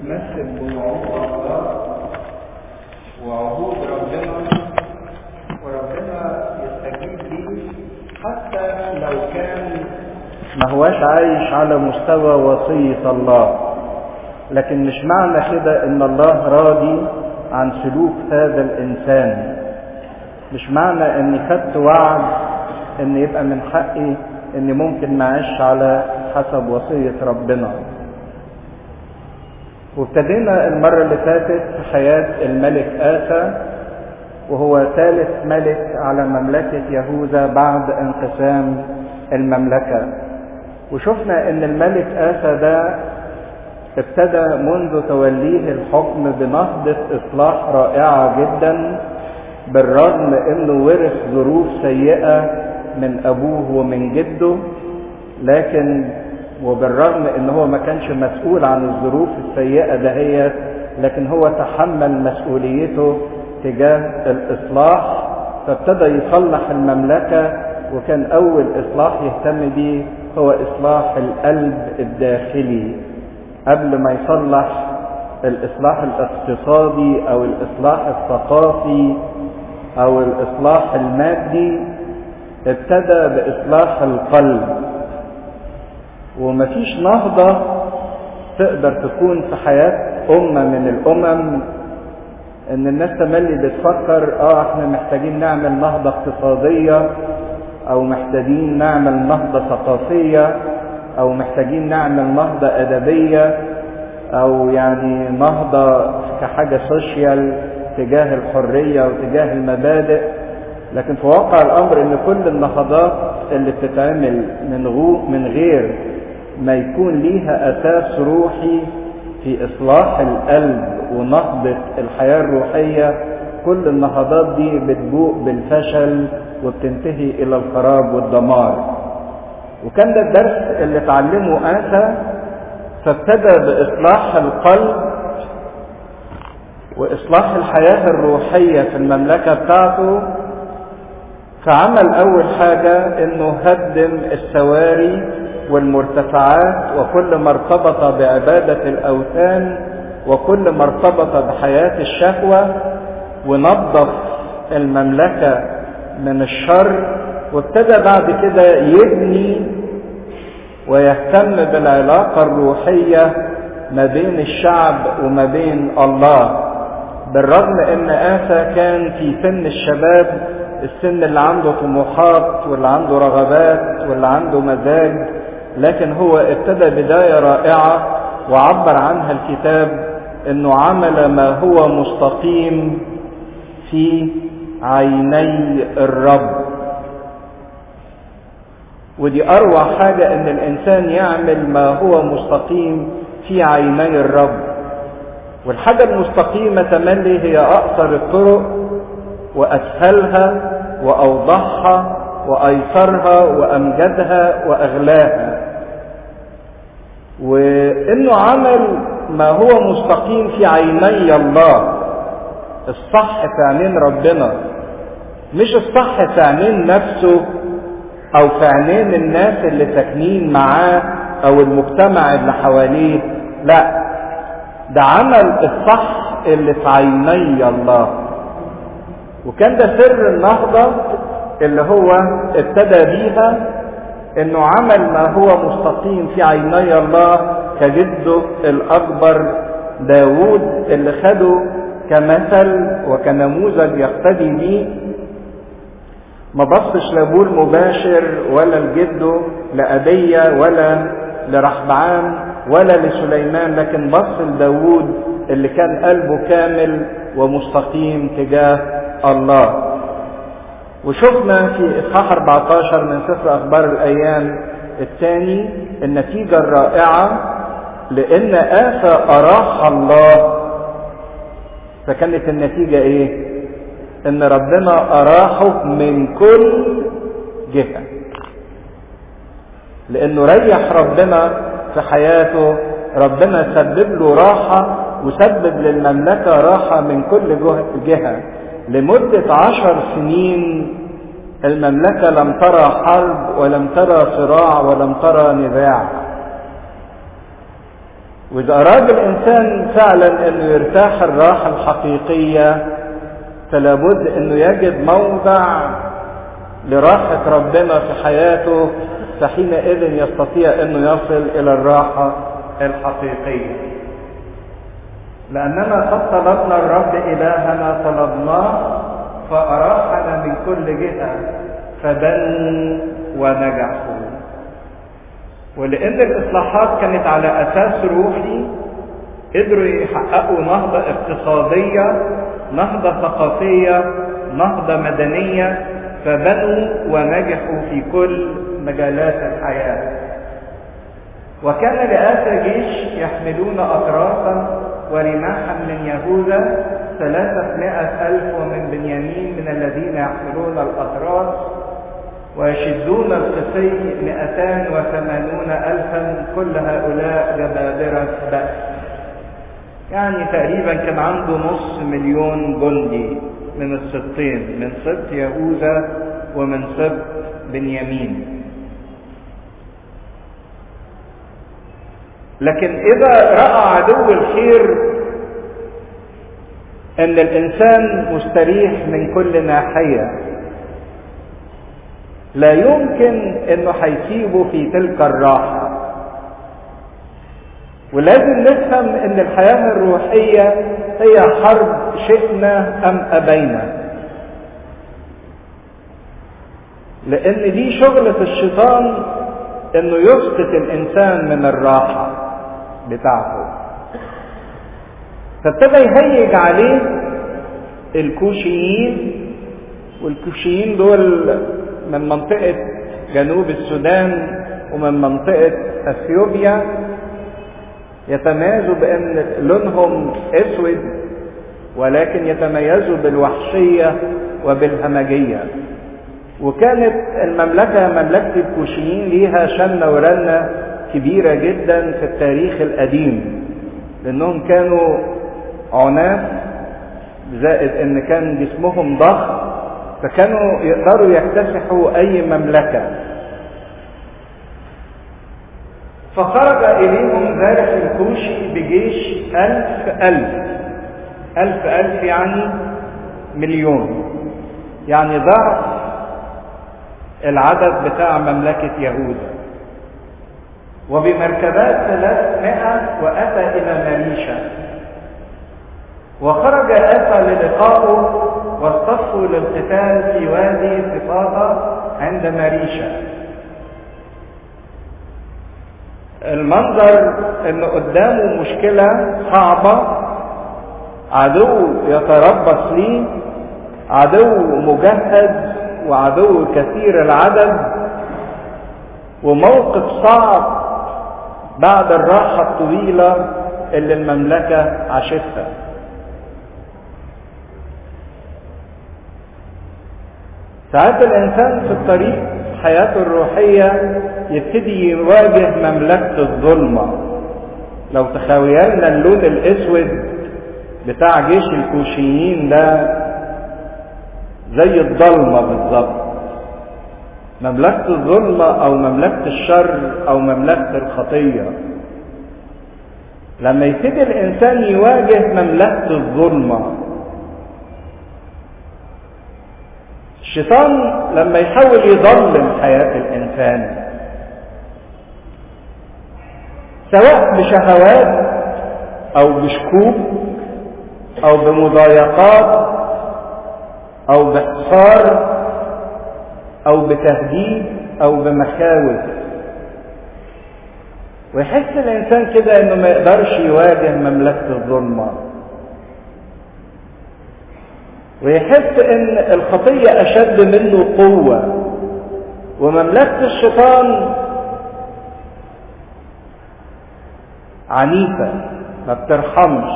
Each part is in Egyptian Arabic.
بتتمثل بوعود الله وعهود ربنا وربنا يستجيب ليه حتى لو كان ما هواش عايش على مستوى وصية الله لكن مش معنى كده ان الله راضي عن سلوك هذا الانسان مش معنى اني خدت وعد ان يبقى من حقي اني ممكن ما اعيش على حسب وصية ربنا وابتدينا المرة اللي فاتت في حياة الملك آسى وهو ثالث ملك على مملكة يهوذا بعد انقسام المملكة وشفنا ان الملك آسى ده ابتدى منذ توليه الحكم بنهضة إصلاح رائعة جدا بالرغم انه ورث ظروف سيئة من ابوه ومن جده لكن وبالرغم ان هو ما كانش مسؤول عن الظروف السيئة دهيت لكن هو تحمل مسؤوليته تجاه الاصلاح فابتدى يصلح المملكة وكان اول اصلاح يهتم به هو اصلاح القلب الداخلي قبل ما يصلح الاصلاح الاقتصادي او الاصلاح الثقافي او الاصلاح المادي ابتدى باصلاح القلب ومفيش نهضة تقدر تكون في حياة أمة من الأمم إن الناس تملي بتفكر آه إحنا محتاجين نعمل نهضة اقتصادية أو محتاجين نعمل نهضة ثقافية أو محتاجين نعمل نهضة أدبية أو يعني نهضة كحاجة سوشيال تجاه الحرية وتجاه المبادئ لكن في واقع الأمر إن كل النهضات اللي بتتعمل من غو من غير ما يكون ليها أساس روحي في إصلاح القلب ونهضة الحياة الروحية كل النهضات دي بتبوء بالفشل وبتنتهي إلى الخراب والدمار وكان ده الدرس اللي اتعلمه آسى فابتدى بإصلاح القلب وإصلاح الحياة الروحية في المملكة بتاعته فعمل أول حاجة إنه هدم السواري والمرتفعات وكل ما ارتبط بعبادة الأوثان وكل ما ارتبط بحياة الشهوة ونظف المملكة من الشر وابتدى بعد كده يبني ويهتم بالعلاقة الروحية ما بين الشعب وما بين الله بالرغم ان آسى كان في سن الشباب السن اللي عنده طموحات واللي عنده رغبات واللي عنده مزاج لكن هو ابتدى بداية رائعة وعبر عنها الكتاب انه عمل ما هو مستقيم في عيني الرب ودي اروع حاجة ان الانسان يعمل ما هو مستقيم في عيني الرب والحاجة المستقيمة تملي هي اقصر الطرق واسهلها واوضحها وايسرها وامجدها واغلاها وانه عمل ما هو مستقيم في عيني الله الصح في عينين ربنا مش الصح في عينين نفسه او في عينين الناس اللي ساكنين معاه او المجتمع اللي حواليه لا ده عمل الصح اللي في عيني الله وكان ده سر النهضة اللي هو ابتدى بيها انه عمل ما هو مستقيم في عيني الله كجده الاكبر داوود اللي خده كمثل وكنموذج يقتدي بيه ما بصش لابوه المباشر ولا لجده لأبية ولا لرحبعام ولا لسليمان لكن بص لداوود اللي كان قلبه كامل ومستقيم تجاه الله وشفنا في اصحاح 14 من سفر اخبار الايام الثاني النتيجة الرائعة لان آسى اراح الله فكانت النتيجة ايه ان ربنا اراحه من كل جهة لانه ريح ربنا في حياته ربنا سبب له راحة وسبب للمملكة راحة من كل جهة لمدة عشر سنين المملكة لم ترى حرب ولم ترى صراع ولم ترى نزاع وإذا أراد الإنسان فعلا أنه يرتاح الراحة الحقيقية فلابد أنه يجد موضع لراحة ربنا في حياته فحينئذ يستطيع أنه يصل إلى الراحة الحقيقية لأننا قد طلبنا الرب إلهنا طلبناه فأراحنا من كل جهة فبنوا ونجحوا ولأن الإصلاحات كانت على أساس روحي قدروا يحققوا نهضة اقتصادية نهضة ثقافية نهضة مدنية فبنوا ونجحوا في كل مجالات الحياة وكان لآسى جيش يحملون أطرافا ورماحا من يهوذا ثلاثمائة ألف ومن بنيامين من الذين يحملون الأطراف ويشدون القسي مئتان وثمانون ألفا كل هؤلاء جبابرة بأس يعني تقريبا كان عنده نص مليون جندي من السبطين من سبط يهوذا ومن سبط بنيامين لكن إذا رأى عدو الخير أن الإنسان مستريح من كل ناحية لا يمكن أنه هيسيبه في تلك الراحة ولازم نفهم أن الحياة الروحية هي حرب شئنا أم أبينا لأن دي شغلة الشيطان أنه يسقط الإنسان من الراحة بتاعته فابتدى يهيج عليه الكوشيين والكوشيين دول من منطقة جنوب السودان ومن منطقة اثيوبيا يتميزوا بان لونهم اسود ولكن يتميزوا بالوحشية وبالهمجية وكانت المملكة مملكة الكوشيين ليها شنة ورنة كبيرة جدا في التاريخ القديم لانهم كانوا عناف زائد ان كان جسمهم ضخم فكانوا يقدروا يكتسحوا اي مملكة فخرج اليهم ذلك الكوشي بجيش الف الف الف الف يعني مليون يعني ضعف العدد بتاع مملكة يهوذا وبمركبات ثلاثمائة وأتى إلى مريشة وخرج آسى للقائه واصطفوا للقتال في وادي صفاطة عند مريشة المنظر ان قدامه مشكلة صعبة عدو يتربص ليه عدو مجهز وعدو كثير العدد وموقف صعب بعد الراحة الطويلة اللي المملكة عاشتها ساعات الإنسان في الطريق في حياته الروحية يبتدي يواجه مملكة الظلمة لو تخيلنا اللون الأسود بتاع جيش الكوشيين ده زي الضلمة بالظبط مملكة الظلمة أو مملكة الشر أو مملكة الخطية لما يبتدي الإنسان يواجه مملكة الظلمة الشيطان لما يحاول يضلم حياة الإنسان سواء بشهوات أو بشكوك أو بمضايقات أو باحصار أو بتهديد أو بمخاوف ويحس الإنسان كده إنه ما يقدرش يواجه مملكة الظلمة ويحس ان الخطية اشد منه قوة ومملكة الشيطان عنيفة ما بترحمش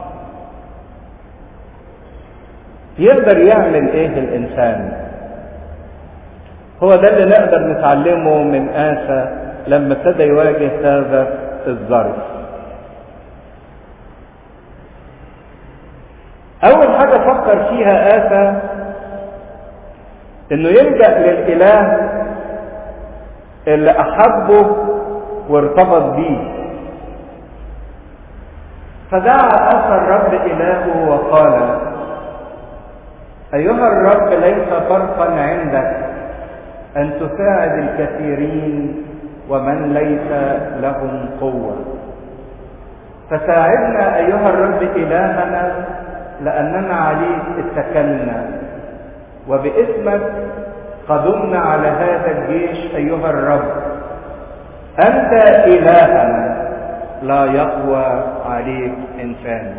يقدر يعمل ايه الانسان هو ده اللي نقدر نتعلمه من آسى لما ابتدى يواجه هذا الظرف أول حاجة فكر فيها آسى إنه يلجأ للإله اللي أحبه وارتبط بيه فدعا أخا الرب إلهه وقال أيها الرب ليس فرقا عندك أن تساعد الكثيرين ومن ليس لهم قوة فساعدنا أيها الرب إلهنا لأننا عليك اتكلنا وباسمك قدمنا على هذا الجيش أيها الرب أنت إلهنا لا يقوى عليك إنسان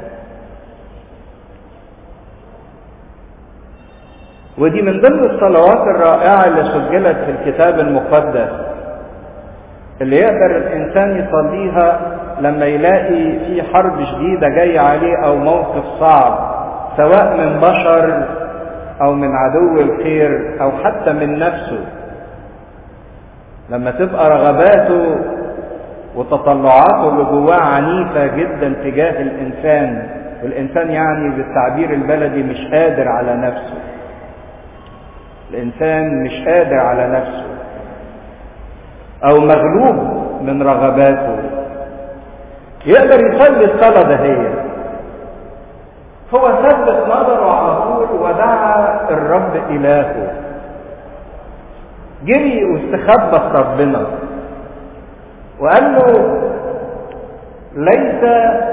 ودي من ضمن الصلوات الرائعة اللي سجلت في الكتاب المقدس اللي يقدر الإنسان يصليها لما يلاقي في حرب شديدة جاية عليه أو موقف صعب سواء من بشر أو من عدو الخير أو حتى من نفسه لما تبقى رغباته وتطلعاته اللي جواه عنيفة جدا تجاه الإنسان والإنسان يعني بالتعبير البلدي مش قادر على نفسه الإنسان مش قادر على نفسه أو مغلوب من رغباته يقدر يصلي الصلاة دهية هو ثبت نظره على طول ودعا الرب إلهه جري واستخبى في ربنا وقال له ليس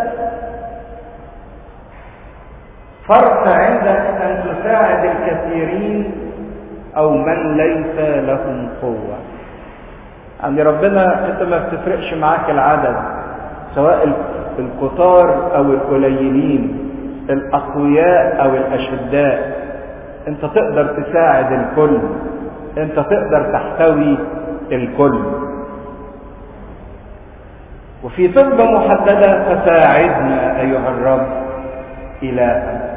فرق عندك أن تساعد الكثيرين أو من ليس لهم قوة يعني ربنا أنت ما بتفرقش معاك العدد سواء الكتار أو القليلين الأقوياء أو الأشداء أنت تقدر تساعد الكل أنت تقدر تحتوي الكل وفي طلبة محددة فساعدنا أيها الرب إلها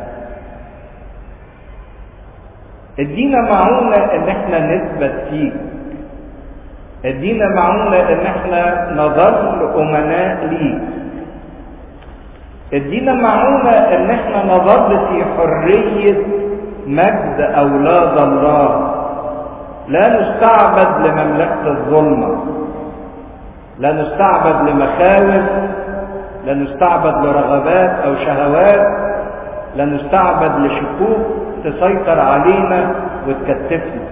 ادينا معونة ان احنا نثبت فيك ادينا معونة ان احنا نظل امناء ليك ادينا معونة ان احنا نظل في حرية مجد اولاد الله لا نستعبد لمملكة الظلمة لا نستعبد لمخاوف لا نستعبد لرغبات او شهوات لا نستعبد لشكوك تسيطر علينا وتكتفنا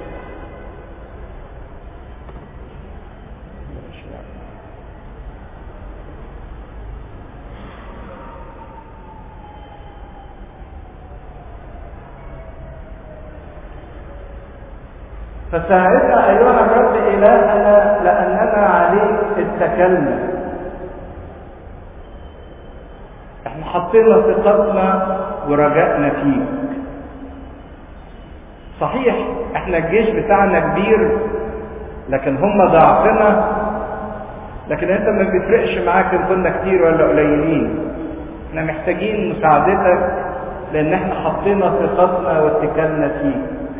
فساعدنا أيها الرب إلهنا لأننا عليك اتكلنا احنا حطينا ثقتنا ورجائنا فيك صحيح احنا الجيش بتاعنا كبير لكن هم ضعفنا لكن انت ما بيفرقش معاك ان كنا كتير ولا قليلين احنا محتاجين مساعدتك لان احنا حطينا ثقتنا واتكالنا فيك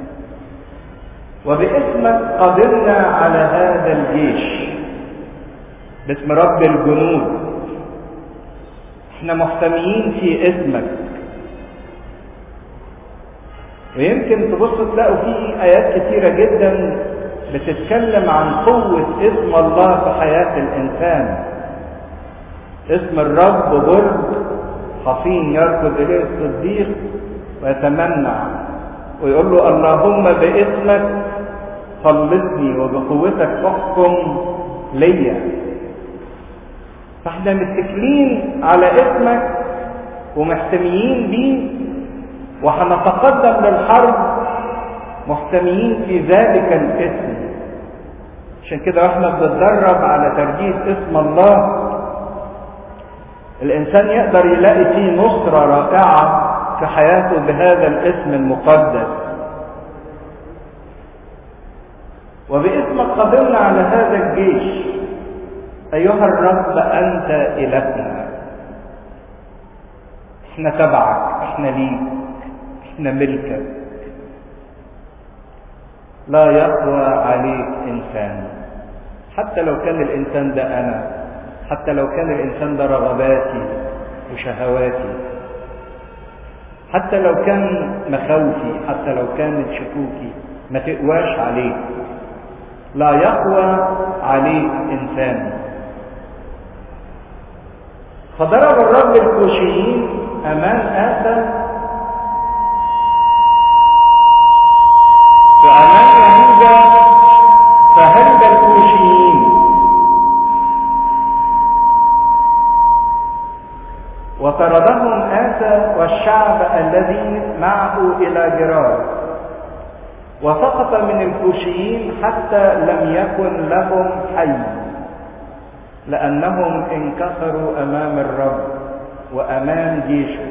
وباسمك قدرنا على هذا الجيش باسم رب الجنود احنا محتميين في اسمك ويمكن تبص تلاقوا في ايات كتيرة جدا بتتكلم عن قوة اسم الله في حياة الانسان اسم الرب برد حصين يركض اليه الصديق ويتمنع ويقول له اللهم باسمك خلصني وبقوتك تحكم ليا فاحنا متكلين على اسمك ومحتميين بيه وهنتقدم للحرب محتميين في ذلك الاسم عشان كده واحنا بنتدرب على ترجيح اسم الله الانسان يقدر يلاقي فيه نصرة رائعة في حياته بهذا الاسم المقدس وباسمك قدرنا على هذا الجيش ايها الرب انت الهنا احنا تبعك احنا ليك احنا ملكك لا يقوى عليك انسان حتى لو كان الانسان ده انا حتى لو كان الانسان ده رغباتي وشهواتي حتى لو كان مخاوفي حتى لو كانت شكوكي ما تقواش عليك لا يقوى عليك انسان فضرب الرب الكوشيين امام اسى وامام يهوذا فهرب الكوشيين وطردهم آسى والشعب الذي معه إلى جرار وسقط من الكوشيين حتى لم يكن لهم حي لأنهم انكسروا أمام الرب وأمام جيشه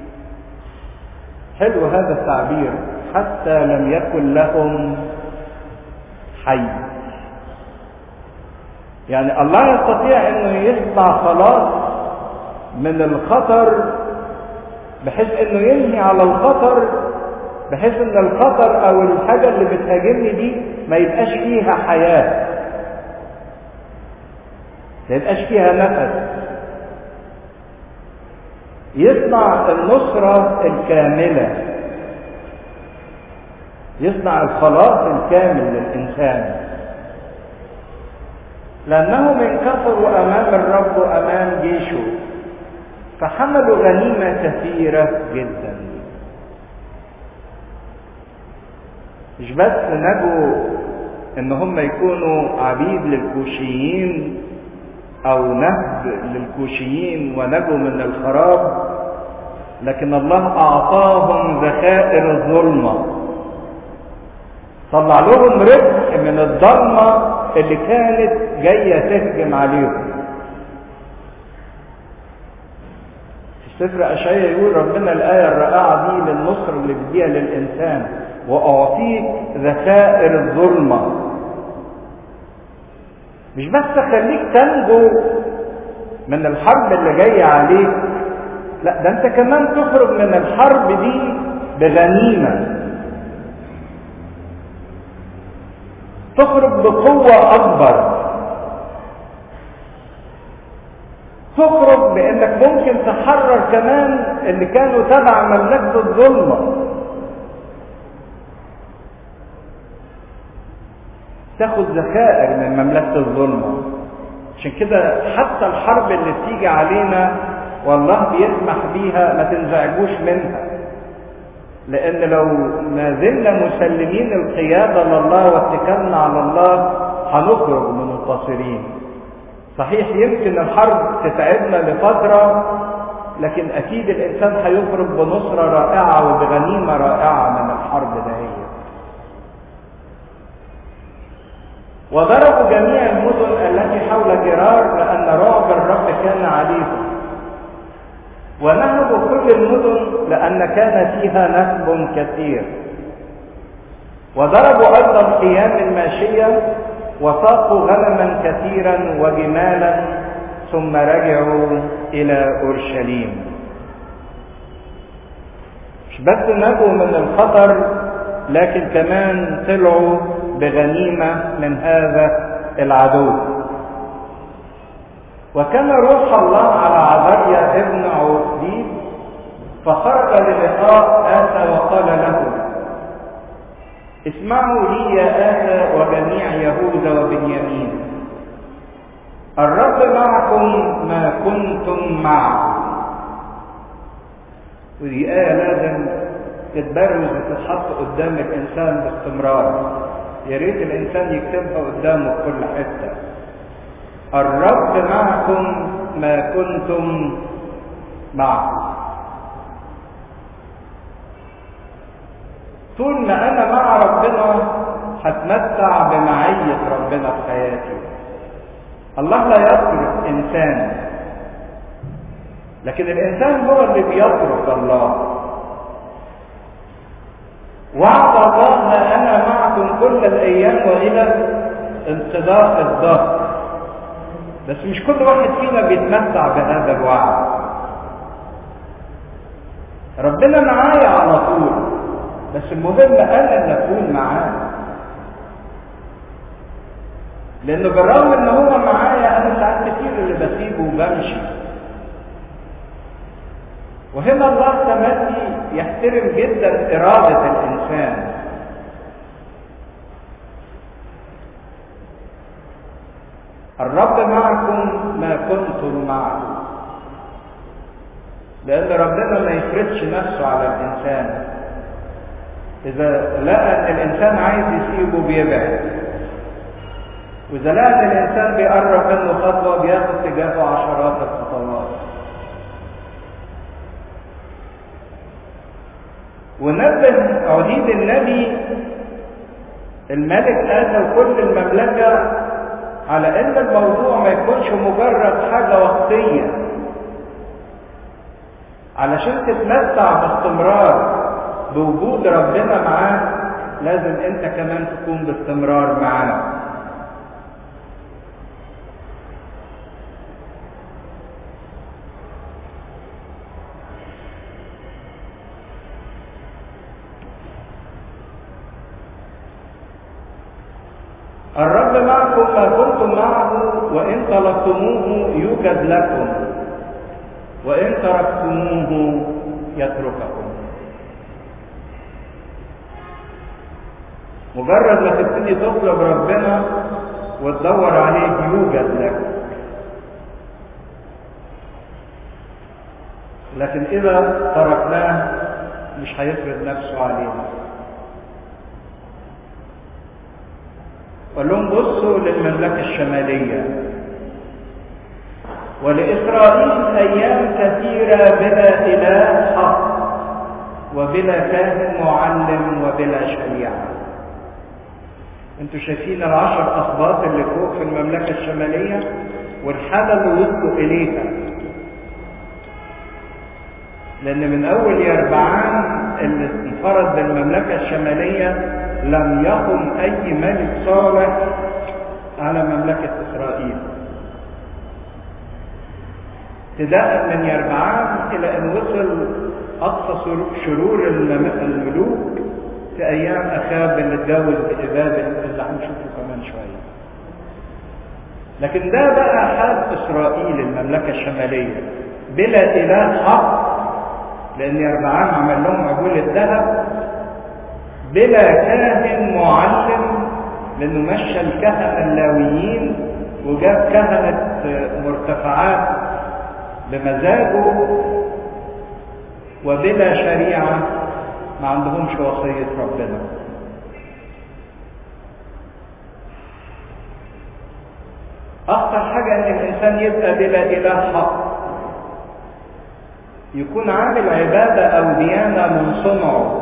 حلو هذا التعبير حتى لم يكن لهم حي يعني الله يستطيع انه يصنع خلاص من الخطر بحيث انه ينهي على الخطر بحيث ان الخطر او الحاجه اللي بتهاجمني دي ما يبقاش فيها حياه ما يبقاش فيها نفس يصنع النصره الكامله يصنع الخلاص الكامل للانسان لانهم انكسروا امام الرب وامام جيشه فحملوا غنيمة كثيرة جدا مش بس نجوا ان هم يكونوا عبيد للكوشيين او نهب للكوشيين ونجوا من الخراب لكن الله اعطاهم ذخائر الظلمة طلع لهم ربح من الضلمة اللي كانت جاية تهجم عليهم سفر أشعياء يقول ربنا الآية الرائعة دي للنصر اللي بيديها للإنسان وأعطيك ذخائر الظلمة مش بس خليك تنجو من الحرب اللي جاية عليك لا ده انت كمان تخرج من الحرب دي بغنيمة تخرج بقوة أكبر تخرج بانك ممكن تحرر كمان اللي كانوا تبع مملكه الظلمه تاخد ذخائر من مملكه الظلمه عشان كده حتى الحرب اللي بتيجي علينا والله بيسمح بيها ما تنزعجوش منها لان لو ما زلنا مسلمين القياده لله واتكلنا على الله هنخرج منتصرين صحيح يمكن الحرب تتعبنا لفترة لكن أكيد الإنسان هيخرج بنصرة رائعة وبغنيمة رائعة من الحرب دهية وضربوا جميع المدن التي حول جرار لأن رعب الرب كان عليهم ونهبوا كل المدن لأن كان فيها نهب كثير وضربوا أيضا خيام الماشية وساقوا غنما كثيرا وجمالا ثم رجعوا الى اورشليم مش بس نجوا من الخطر لكن كمان طلعوا بغنيمه من هذا العدو وكان روح الله على عذريا ابن عوفديد فخرج للقاء آسى وقال له اسمعوا لي يا آسى وجميع يهوذا وبنيامين الرب معكم ما كنتم معه ودي آية لازم تتبرز وتتحط قدام الإنسان باستمرار يا ريت الإنسان يكتبها قدامه في كل حتة الرب معكم ما كنتم معه طول ما انا مع ربنا هتمتع بمعية ربنا في حياتي الله لا يترك انسان لكن الانسان هو اللي بيترك الله وعد الله انا معكم كل الايام والى انقضاء الظهر بس مش كل واحد فينا بيتمتع بهذا الوعد ربنا معايا على طول بس المهم انا اللي اكون معاه لانه بالرغم ان هو معايا انا ساعات كتير اللي بسيبه وبمشي وهنا الله تملي يحترم جدا اراده الانسان الرب معكم ما كنتم معه لأن ربنا ما يفرضش نفسه على الإنسان إذا لقى إن الإنسان عايز يسيبه بيبعد وإذا لقى إن الإنسان بيقرب منه خطوة بياخد تجاهه عشرات الخطوات ونبه عديد النبي الملك آتى كل المملكة على ان الموضوع ما يكونش مجرد حاجة وقتية علشان تتمتع باستمرار بوجود ربنا معاك لازم انت كمان تكون باستمرار معاه الرب معكم ما كنتم معه وإن طلبتموه يوجد لكم وإن تركتموه يترككم مجرد ما تبتدي تطلب ربنا وتدور عليه يوجد لك لكن إذا تركناه مش هيفرض نفسه علينا قال لهم بصوا للمملكة الشمالية ولإسرائيل أيام كثيرة بلا إله حق وبلا كاهن معلم وبلا شريعة انتوا شايفين العشر أسباط اللي فوق في المملكة الشمالية والحالة اللي وصلوا إليها لأن من أول يربعان اللي انفرد بالمملكة الشمالية لم يقم أي ملك صالح على مملكة إسرائيل ابتداء من يربعان إلى أن وصل أقصى شرور الملوك في أيام أخاب اللي اتجوز بإبابة اللي هنشوفه كمان شوية لكن ده بقى حال إسرائيل المملكة الشمالية بلا إله حق لأن يربعان عمل لهم عجول الذهب بلا كاهن معلم لأنه مشى الكهنة اللاويين وجاب كهنة مرتفعات بمزاجه وبلا شريعة ما عندهمش وصية ربنا أخطر حاجة إن الإنسان يبقى بلا إله حق يكون عامل عبادة أو ديانة من صنعه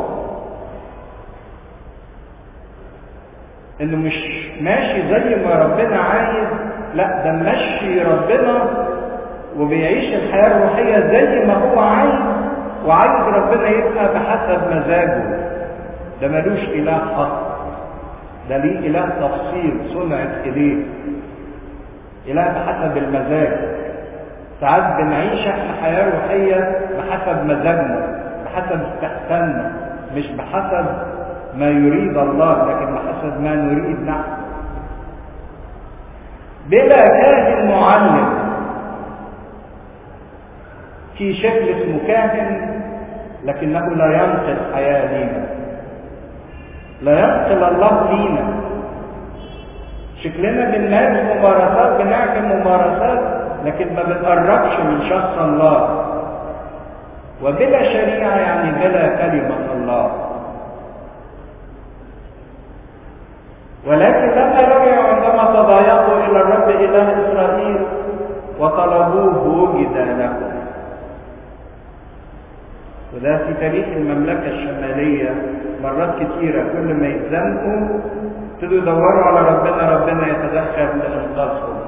إنه مش ماشي زي ما ربنا عايز لا ده ماشي ربنا وبيعيش الحياة الروحية زي ما هو عايز وعايز ربنا يبقى بحسب مزاجه ده ملوش إله حق ده ليه إله تفصيل صنعت إليه إله بحسب المزاج ساعات بنعيش احنا حياة روحية بحسب مزاجنا بحسب استحساننا مش بحسب ما يريد الله لكن بحسب ما نريد نحن بلا كاهن معلم في شكل اسمه كاهن لكنه لا ينقل حياة لينا لا ينقل الله لينا شكلنا بنمارس ممارسات بنعمل ممارسات لكن ما بنقربش من شخص الله وبلا شريعة يعني بلا كلمة الله ولكن لما رجعوا عندما تضايقوا إلى الرب إله إسرائيل وطلبوه وجد لهم وده في تاريخ المملكة الشمالية مرات كتيرة كل ما يتزنقوا ابتدوا يدوروا على ربنا ربنا يتدخل لإنقاذهم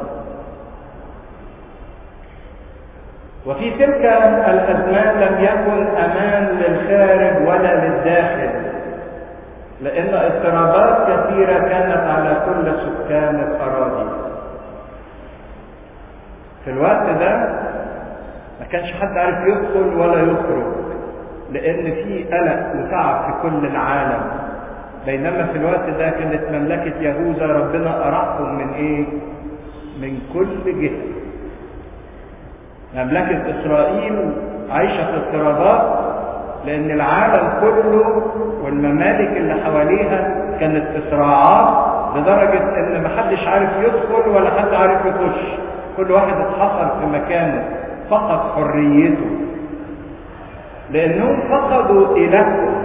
وفي تلك الأزمان لم يكن أمان للخارج ولا للداخل لأن اضطرابات كثيرة كانت على كل سكان الأراضي في الوقت ده ما كانش حد عارف يدخل ولا يخرج لأن في قلق وتعب في كل العالم بينما في الوقت ده كانت مملكة يهوذا ربنا أرحهم من إيه؟ من كل جهة مملكة إسرائيل عايشة في اضطرابات لأن العالم كله والممالك اللي حواليها كانت في صراعات لدرجة إن محدش عارف يدخل ولا حد عارف يخش كل واحد اتحصر في مكانه فقد حريته لانهم فقدوا الههم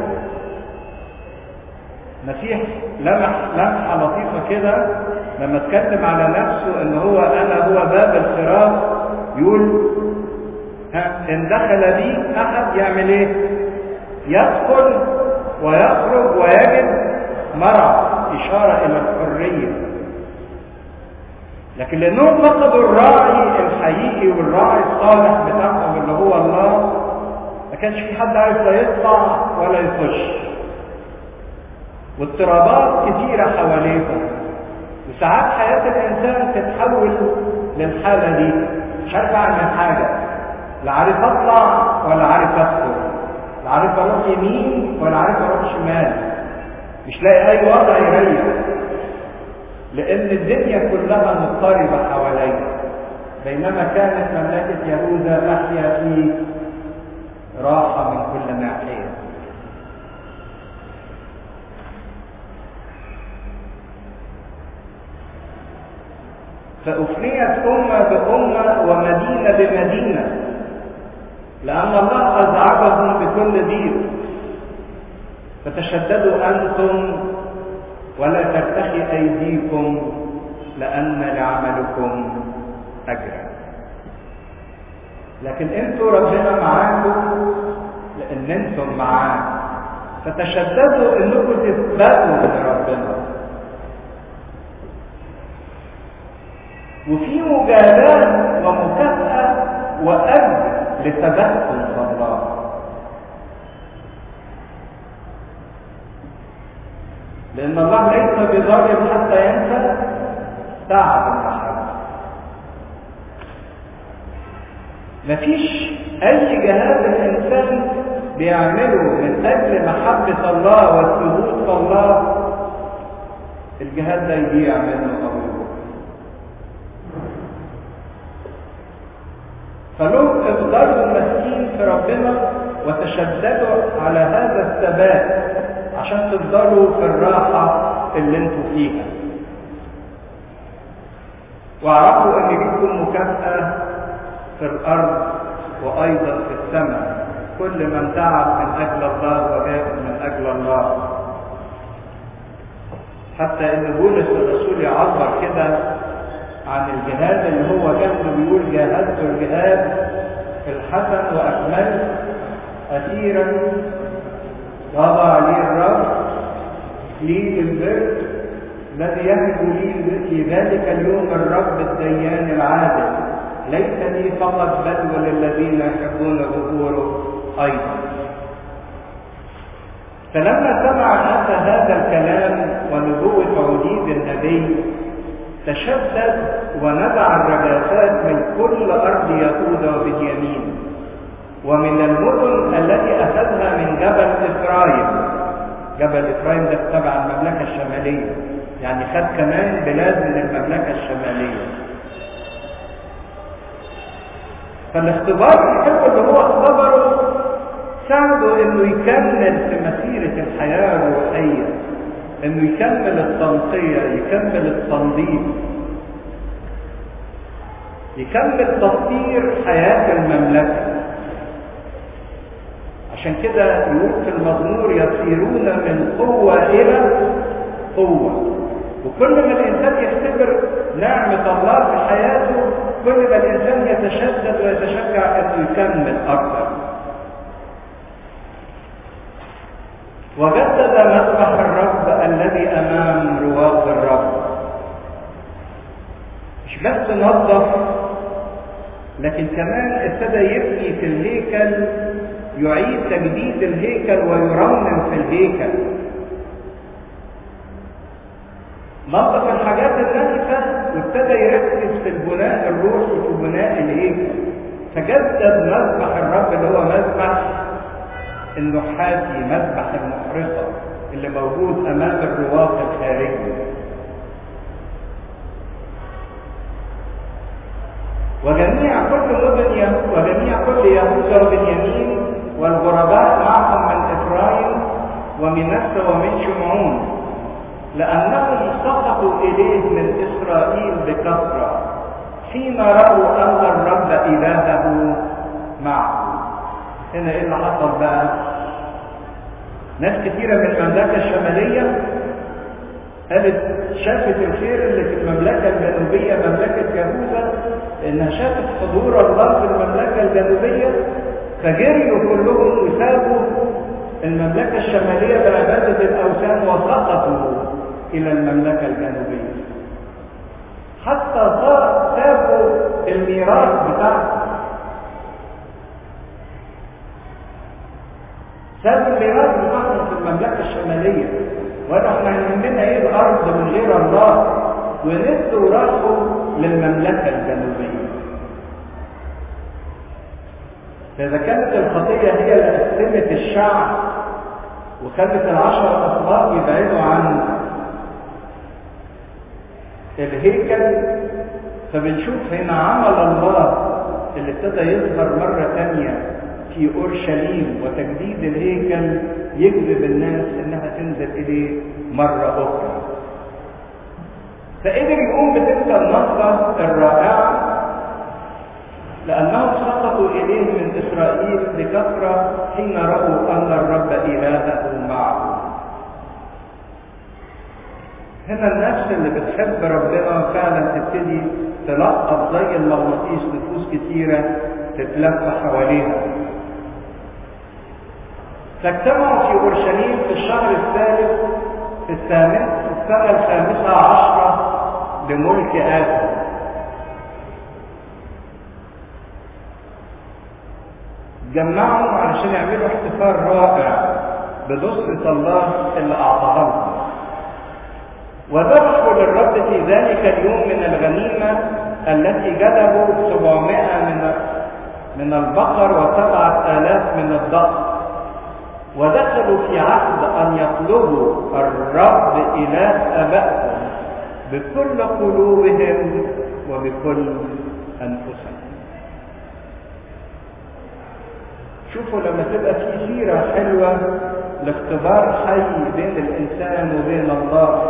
المسيح لمح لمحه لطيفه كده لما اتكلم على نفسه ان هو انا هو باب الفراغ يقول ها ان دخل بي احد يعمل ايه يدخل ويخرج ويجد مرعى اشاره الى الحريه لكن لانهم فقدوا الراعي الحقيقي والراعي الصالح بتاعهم اللي هو الله ما كانش في حد عارف لا يطلع ولا يخش واضطرابات كتيره حواليهم وساعات حياه الانسان تتحول للحاله دي مش عارف اعمل حاجه لا عارف اطلع ولا عارف ادخل لا عارف اروح يمين ولا عارف اروح شمال مش لاقي اي وضع يريح لان الدنيا كلها مضطربه حواليا بينما كانت مملكه يهوذا تحيا في راحه من كل ناحيه فأفنيت أمة بأمة ومدينة بمدينة لأن الله أزعجهم بكل ضيق فتشددوا أنتم ولا ترتخي أيديكم لأن لعملكم أجرا لكن انتوا ربنا معاكم لأن انتم معاه فتشددوا انكم تثبتوا لربنا وفي مجازات ومكافأة وأجر لثباتكم في الله لأن الله ليس بظالم حتى ينسى تعب المحبة مفيش أي جهاد الإنسان بيعمله من أجل محبة الله والثبوت في الله الجهاد ده يضيع منه أو يروح فلهم افضلوا المسكين في ربنا وتشددوا على هذا الثبات عشان تفضلوا في الراحة اللي انتوا فيها واعرفوا ان ليكم مكافأة في الارض وايضا في السماء كل من تعب من اجل الله وجاهد من اجل الله حتى ان بولس الرسول يعبر كده عن الجهاد اللي هو جهده بيقول جاهدت الجهاد الحسن واكملت اخيرا وضع لي الرب لي البر الذي يهب لي في ذلك اليوم الرب الديان العادل ليس لي فقط بل وللذين يحبون ظهوره ايضا فلما سمع الناس هذا الكلام ونبوة عوديد النبي تشدد ونزع الرجاسات من كل أرض يهوذا وبنيامين ومن المدن التي أخذها من جبل إفرايم جبل إفرايم ده تبع المملكة الشمالية يعني خد كمان بلاد من المملكة الشمالية فالاختبار الحلو اللي هو اختبره ساعده انه يكمل في مسيرة الحياة الروحية انه يكمل التنقية يكمل التنظيف يكمل تطهير حياة المملكة عشان كده يقول في المزمور يسيرون من قوة إلى قوة وكل ما الإنسان يختبر نعمة الله في حياته كل ما الإنسان يتشدد ويتشجع إنه يكمل أكثر وجدد مذبح الرب الذي امام رواق الرب مش بس نظف لكن كمان ابتدى يبني في الهيكل يعيد تجديد الهيكل ويرمم في الهيكل نظف الحاجات الناشفه وابتدى يركز في البناء الروحي في بناء الهيكل فجدد مذبح الرب اللي هو مذبح النحاسي مذبح المحرقة اللي موجود أمام الرواق الخارجي وجميع كل مدن يهود وجميع كل يهوذا وبنيامين والغرباء معهم من إفرايم ومنسى ومن شمعون لأنهم سقطوا إليه من إسرائيل بكثرة حين رأوا أن الرب إلهه معه هنا ايه اللي حصل بقى ناس كثيرة من المملكة الشمالية قالت شافت الخير اللي في المملكة الجنوبية مملكة يهوذا انها شافت حضور الله في المملكة الجنوبية فجريوا كلهم وسابوا المملكة الشمالية بعبادة الأوثان وسقطوا إلى المملكة الجنوبية حتى سابوا الميراث بتاعهم سابوا الميراث بتاعهم في المملكة الشمالية وقالوا احنا يهمنا ايه الأرض من غير الله ونسوا راسهم للمملكة الجنوبية فإذا كانت الخطية هي اللي قسمت الشعب وخلت العشر أصباط يبعدوا عن الهيكل فبنشوف هنا عمل الله اللي ابتدى يظهر مرة تانية في أورشليم وتجديد الهيكل يجذب الناس إنها تنزل إليه مرة أخرى فقدر يقوم بتلك النصرة الرائعة لأنهم سقطوا إليه من إسرائيل بكثرة حين رأوا أن الرب إلهه معه هنا النفس اللي بتحب ربنا فعلا تبتدي تلقط زي المغناطيس نفوس كتيرة تتلف حواليها فاجتمعوا في أورشليم في الشهر الثالث في الثامن في السنة الخامسة عشرة لملك آسف جمعهم علشان يعملوا احتفال رائع بنصرة الله اللي أعطاها لهم وذبحوا للرب في ذلك اليوم من الغنيمة التي جلبوا 700 من من البقر وسبعة آلاف من الضأن ودخلوا في عهد أن يطلبوا الرب إله آبائهم بكل قلوبهم وبكل أنفسهم شوفوا لما تبقى في سيرة حلوة لاختبار حي بين الإنسان وبين الله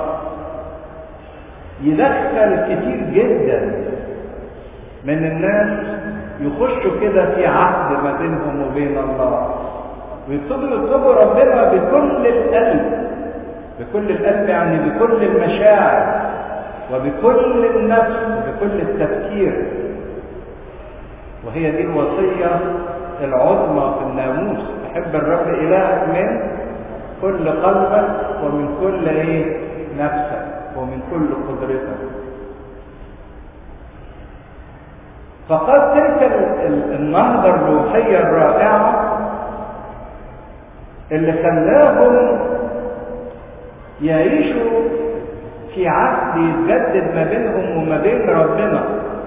يدخل كتير جدا من الناس يخشوا كده في عهد ما بينهم وبين الله ويبتدوا يطلبوا ربنا بكل القلب بكل القلب يعني بكل المشاعر وبكل النفس بكل التفكير وهي دي الوصية العظمى في الناموس تحب الرب إلهك من كل قلبك ومن كل ايه نفسك ومن كل قدرتك فقد تلك النهضة الروحية الرائعة اللي خلاهم يعيشوا في عهد يتجدد ما بينهم وما بين ربنا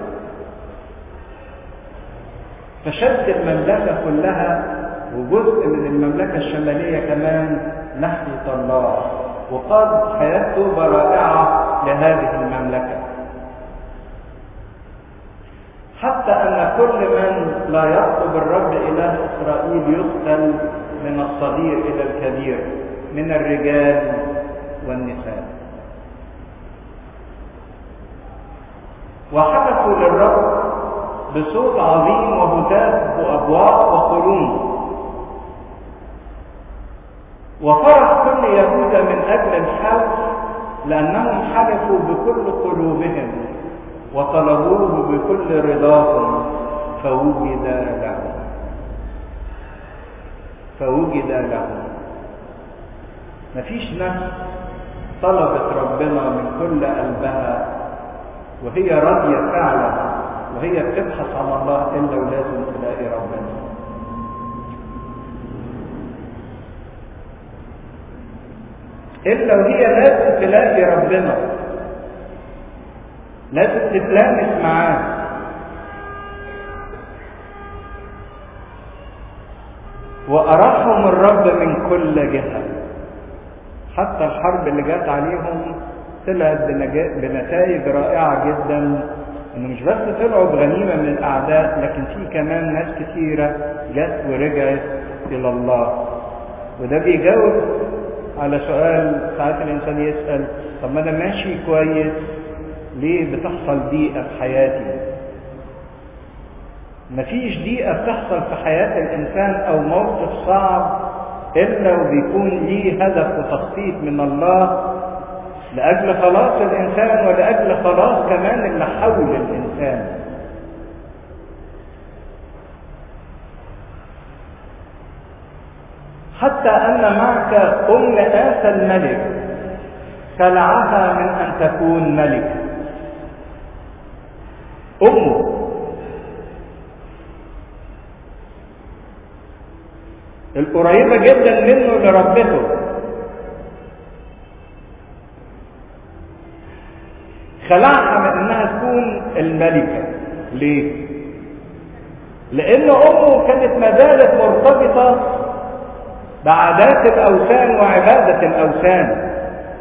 فشد المملكة كلها وجزء من المملكة الشمالية كمان ناحية الله وقاد حياة توبة رائعة لهذه المملكة حتى أن كل من لا يطلب الرب إله إسرائيل يقتل من الصغير إلى الكبير من الرجال والنساء وحدثوا للرب بصوت عظيم وهتاف وأبواق وقرون وفرح كل يهوذا من أجل الحلف لأنهم حلفوا بكل قلوبهم وطلبوه بكل رضاهم فوجد لهم فوجد لهم مفيش نفس طلبت ربنا من كل قلبها وهي راضية فعلا وهي بتبحث عن الله إلا ولازم تلاقي ربنا إلا وهي لازم تلاقي ربنا لازم تتلامس معاه وأراحهم الرب من كل جهة حتى الحرب اللي جت عليهم طلعت بنتائج رائعة جدا انه مش بس طلعوا بغنيمة من الاعداء لكن في كمان ناس كثيرة جت ورجعت الى الله وده بيجاوب على سؤال ساعات الانسان يسأل طب ما انا ماشي كويس ليه بتحصل ضيقة في حياتي مفيش دقيقة بتحصل في حياة الإنسان أو موقف صعب إلا وبيكون ليه هدف وتخطيط من الله لأجل خلاص الإنسان ولأجل خلاص كمان اللي حول الإنسان حتى أن معك أم آسى الملك خلعها من أن تكون ملكة أمه القريبة جدا منه لربته خلعها من انها تكون الملكة ليه؟ لان امه كانت ما زالت مرتبطة بعادات الاوثان وعبادة الاوثان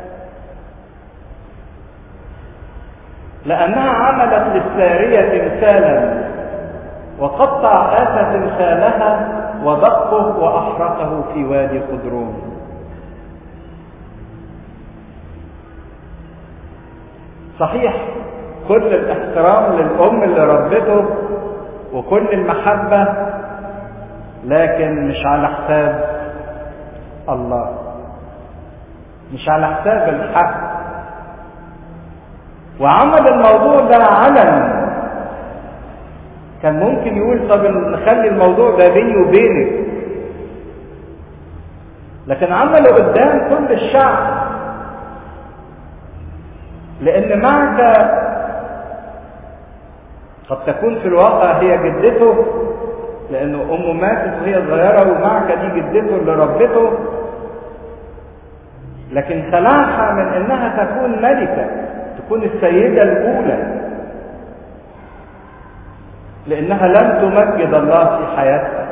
لانها عملت للسارية تمثالا وقطع آسى تمثالها ودقه وأحرقه في وادي قدرون صحيح كل الاحترام للأم اللي ربته وكل المحبة لكن مش على حساب الله مش على حساب الحق وعمل الموضوع ده علنا كان ممكن يقول طب نخلي الموضوع ده بيني وبينك لكن عمله قدام كل الشعب لان معك قد تكون في الواقع هي جدته لانه امه ماتت وهي صغيره ومعك دي جدته اللي ربته لكن خلعها من انها تكون ملكه تكون السيده الاولى لانها لم تمجد الله في حياتها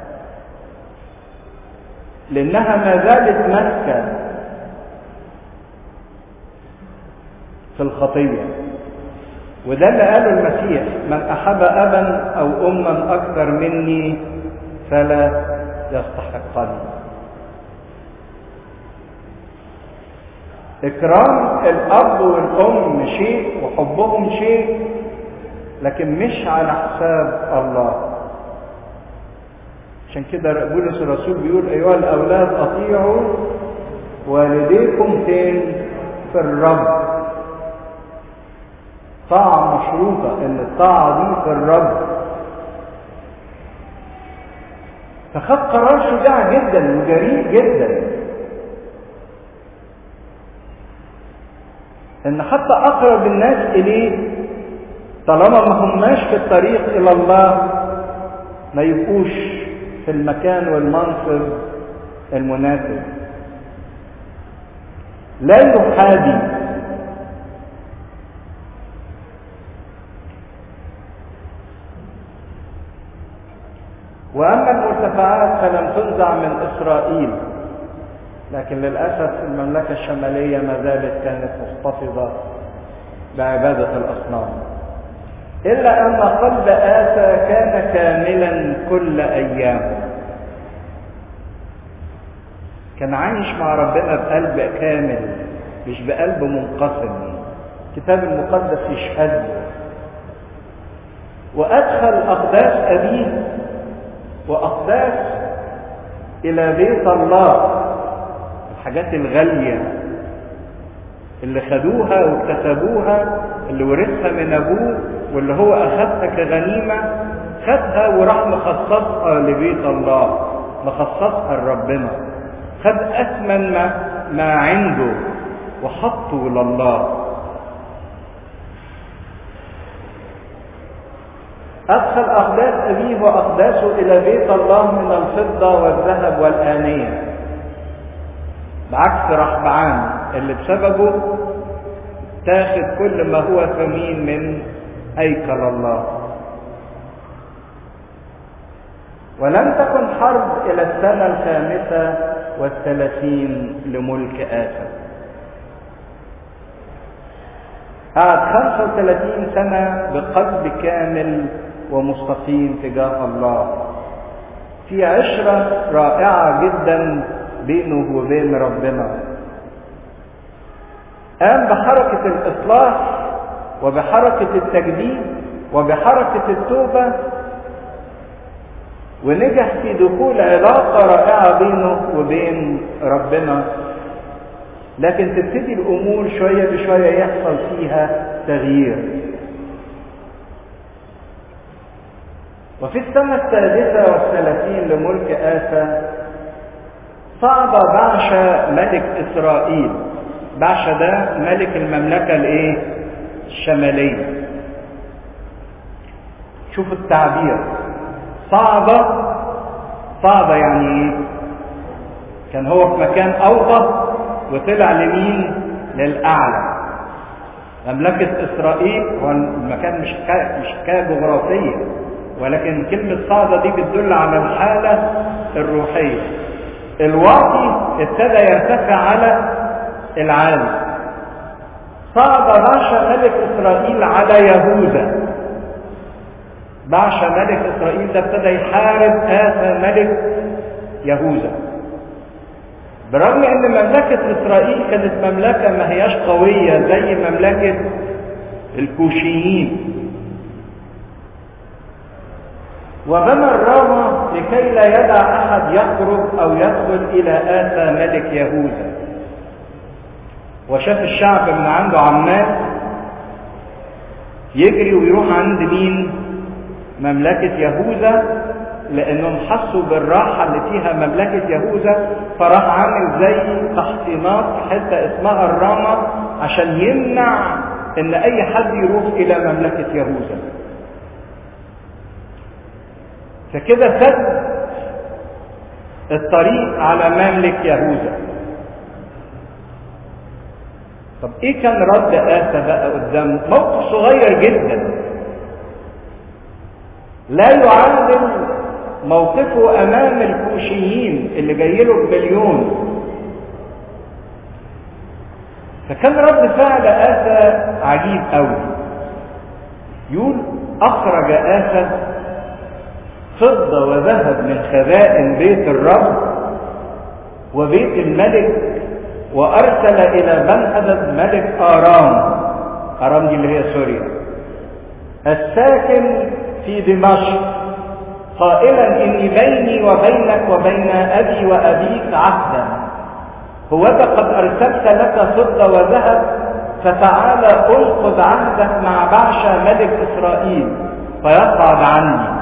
لانها ما زالت ماسكه في الخطيه وده اللي قاله المسيح من احب ابا او اما اكثر مني فلا يستحقني اكرام الاب والام شيء وحبهم شيء لكن مش على حساب الله عشان كده بولس الرسول بيقول ايها الاولاد اطيعوا والديكم فين في الرب طاعة مشروطة ان الطاعة دي في الرب فخد قرار شجاع جدا وجريء جدا ان حتى اقرب الناس اليه طالما ما هماش في الطريق الى الله ما يبقوش في المكان والمنصب المناسب لا يحادي واما المرتفعات فلم تنزع من اسرائيل لكن للاسف المملكه الشماليه ما زالت كانت محتفظه بعباده الاصنام إلا أن قلب آسى كان كاملا كل أيامه كان عايش مع ربنا بقلب كامل مش بقلب منقسم الكتاب المقدس يشهد وأدخل أقداس أبيه وأقداس إلى بيت الله الحاجات الغالية اللي خدوها واكتسبوها اللي ورثها من أبوه واللي هو أخذها كغنيمة خدها وراح مخصصها لبيت الله مخصصها لربنا خد أثمن ما, ما عنده وحطه لله أدخل أقداس أبيه وأقداسه إلى بيت الله من الفضة والذهب والآنية بعكس رحبعان اللي بسببه تاخد كل ما هو ثمين من هيكل الله ولم تكن حرب إلى السنة الخامسة والثلاثين لملك آسف قعد 35 سنة بقلب كامل ومستقيم تجاه الله في عشرة رائعة جدا بينه وبين ربنا قام بحركة الإصلاح وبحركة التجديد وبحركة التوبة ونجح في دخول علاقة رائعة بينه وبين ربنا لكن تبتدي الأمور شوية بشوية يحصل فيها تغيير وفي السنة السادسة والثلاثين لملك آسى صعد بعشا ملك إسرائيل بعشا ده ملك المملكة الإيه؟ الشمالية شوفوا التعبير صعد صعد يعني ايه كان هو في مكان اوطى وطلع لمين للاعلى مملكة اسرائيل هو المكان مش حكاية مش حكاية جغرافية ولكن كلمة صعدة دي بتدل على الحالة الروحية الواطي ابتدى يرتفع على العالي صعد باشا ملك اسرائيل على يهوذا باشا ملك اسرائيل ده ابتدى يحارب آسى ملك يهوذا برغم ان مملكة اسرائيل كانت مملكة ما هياش قوية زي مملكة الكوشيين وبنى الرامة لكي لا يدع احد يخرج او يدخل الى آسى ملك يهوذا وشاف الشعب من عنده عمال يجري ويروح عند مين مملكة يهوذا لانهم حسوا بالراحة اللي فيها مملكة يهوذا فراح عامل زي تحصينات في حتة اسمها الرامة عشان يمنع ان اي حد يروح الى مملكة يهوذا فكده سد الطريق على مملك يهوذا طب ايه كان رد آسى بقى قدام موقف صغير جدا لا يعادل موقفه امام الكوشيين اللي جاي له بمليون فكان رد فعل آسى عجيب قوي يقول اخرج آسى فضة وذهب من خزائن بيت الرب وبيت الملك وارسل الى بنحدد ملك ارام ارام دي اللي هي سوريا الساكن في دمشق قائلا اني بيني وبينك وبين ابي وابيك عهدا هوذا قد ارسلت لك فضه وذهب فتعالى انقض عهدك مع بعشا ملك اسرائيل فيصعد عني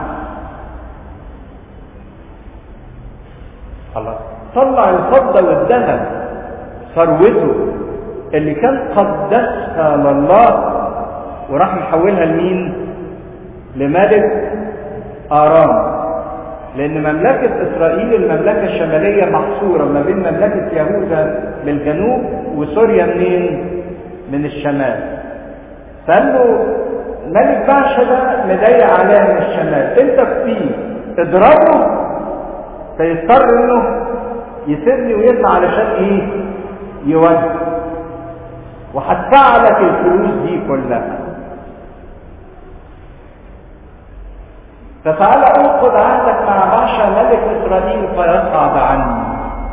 الله طلع الفضه والذهب ثروته اللي كان قدسها لله وراح محولها لمين لملك آرام لأن مملكة إسرائيل المملكة الشمالية محصورة ما بين مملكة يهوذا بالجنوب وسوريا منين؟ من الشمال. فقال له ملك باشا ده مضايق عليها من الشمال، أنت فيه اضربه فيضطر إنه يسيبني ويطلع علشان إيه؟ يودي. وهدفع لك الفلوس دي كلها. فتعالى انقض عهدك مع باشا ملك اسرائيل فيصعد عني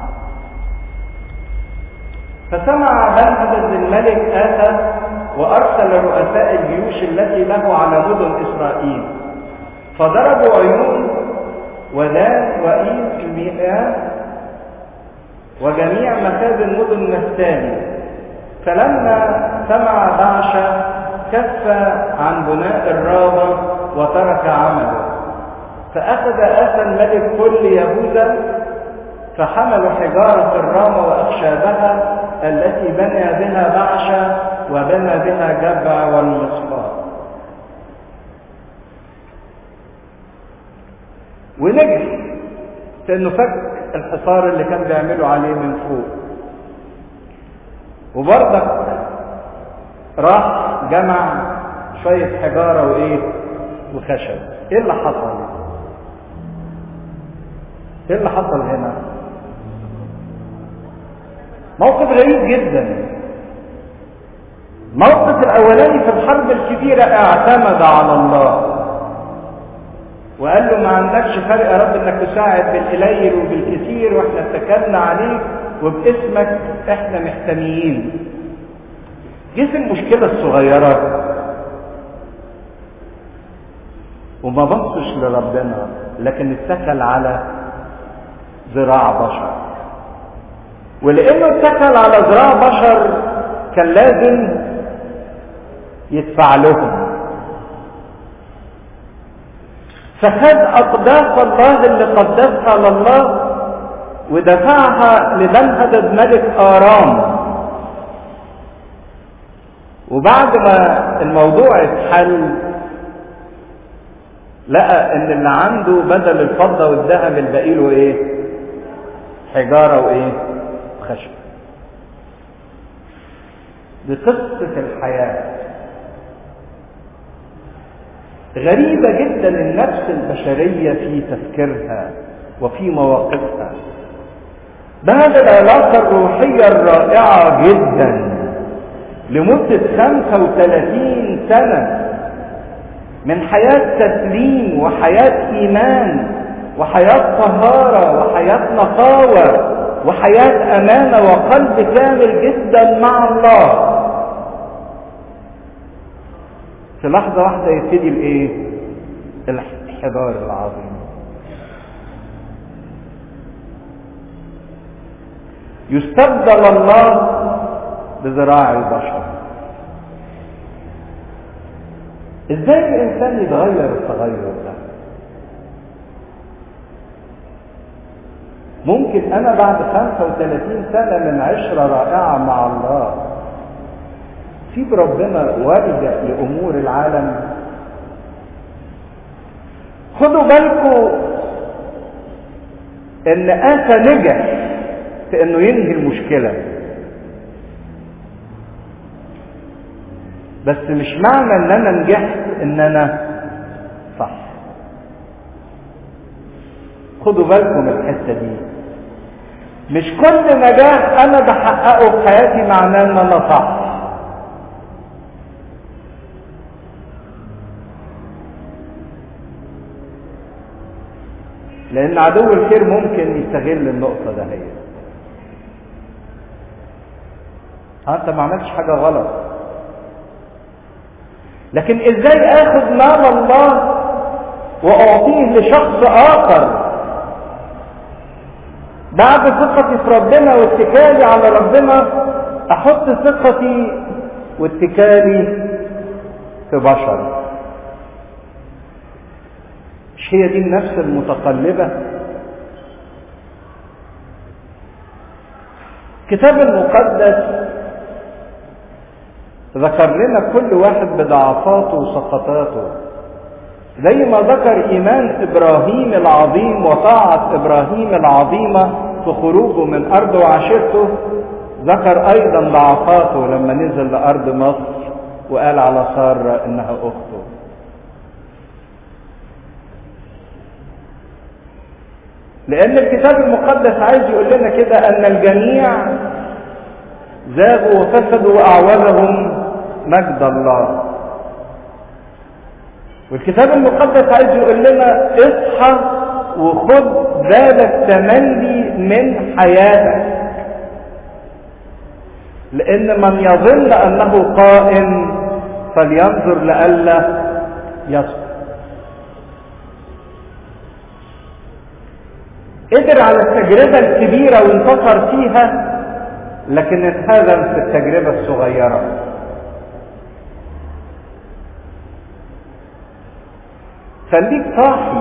فسمع بنهدد الملك اتى وارسل رؤساء الجيوش التي له على مدن اسرائيل فضربوا عيون ودان وايد المياه وجميع مخازن مدن نفتالي فلما سمع بعشا كف عن بناء الرابه وترك عمله فأخذ آسى الملك كل يهوذا فحملوا حجارة الرامة وأخشابها التي بنى بها بعشا وبنى بها جبع والمصفاة ونجح في انه فك الحصار اللي كان بيعملوا عليه من فوق وبرضك راح جمع شوية حجارة وايه وخشب ايه اللي حصل ايه اللي حصل هنا موقف غريب جدا الموقف الاولاني في الحرب الكبيره اعتمد على الله وقال له ما عندكش فرق يا رب انك تساعد بالقليل وبالكثير واحنا اتكلنا عليك وباسمك احنا محتميين جه المشكله الصغيره وما بصش لربنا لكن اتكل على ذراع بشر ولانه اتكل على ذراع بشر كان لازم يدفع لهم فخد اقداس الله اللي قدسها لله ودفعها لبنهدد ملك ارام وبعد ما الموضوع اتحل لقى ان اللي عنده بدل الفضه والذهب الباقي له ايه حجاره وايه خشب دي قصه الحياه غريبه جدا النفس البشريه في تفكيرها وفي مواقفها بعد العلاقه الروحيه الرائعه جدا لمده 35 سنه من حياة تسليم وحياة إيمان وحياة طهارة وحياة نقاوة وحياة أمانة وقلب كامل جدا مع الله في لحظة واحدة يبتدي الإيه؟ الانحدار العظيم يستبدل الله بذراع البشر ازاي الانسان يتغير التغير ده ممكن انا بعد 35 سنة من عشرة رائعة مع الله سيب ربنا والجأ لامور العالم خدوا بالكم ان اسى نجح في انه ينهي المشكله بس مش معنى ان انا نجحت ان انا صح خدوا بالكم من الحته دي مش كل نجاح انا بحققه في حياتي معناه ان انا صح لان عدو الخير ممكن يستغل النقطه ده هي انت ما عملتش حاجه غلط لكن ازاي اخذ مال الله واعطيه لشخص اخر بعد ثقتي في ربنا واتكالي على ربنا احط ثقتي واتكالي في بشر مش هي دي النفس المتقلبه الكتاب المقدس ذكر لنا كل واحد بضعفاته وسقطاته زي ما ذكر ايمان ابراهيم العظيم وطاعه ابراهيم العظيمه في خروجه من ارض وعشيرته ذكر ايضا ضعفاته لما نزل لارض مصر وقال على ساره انها اخته لان الكتاب المقدس عايز يقول لنا كده ان الجميع زاغوا وفسدوا واعوزهم مجد الله والكتاب المقدس عايز يقول لنا اصحى وخد بالك تملي من حياتك لان من يظن انه قائم فلينظر لئلا يسقط قدر على التجربة الكبيرة وانتصر فيها لكن انهزم في التجربة الصغيرة خليك صاحي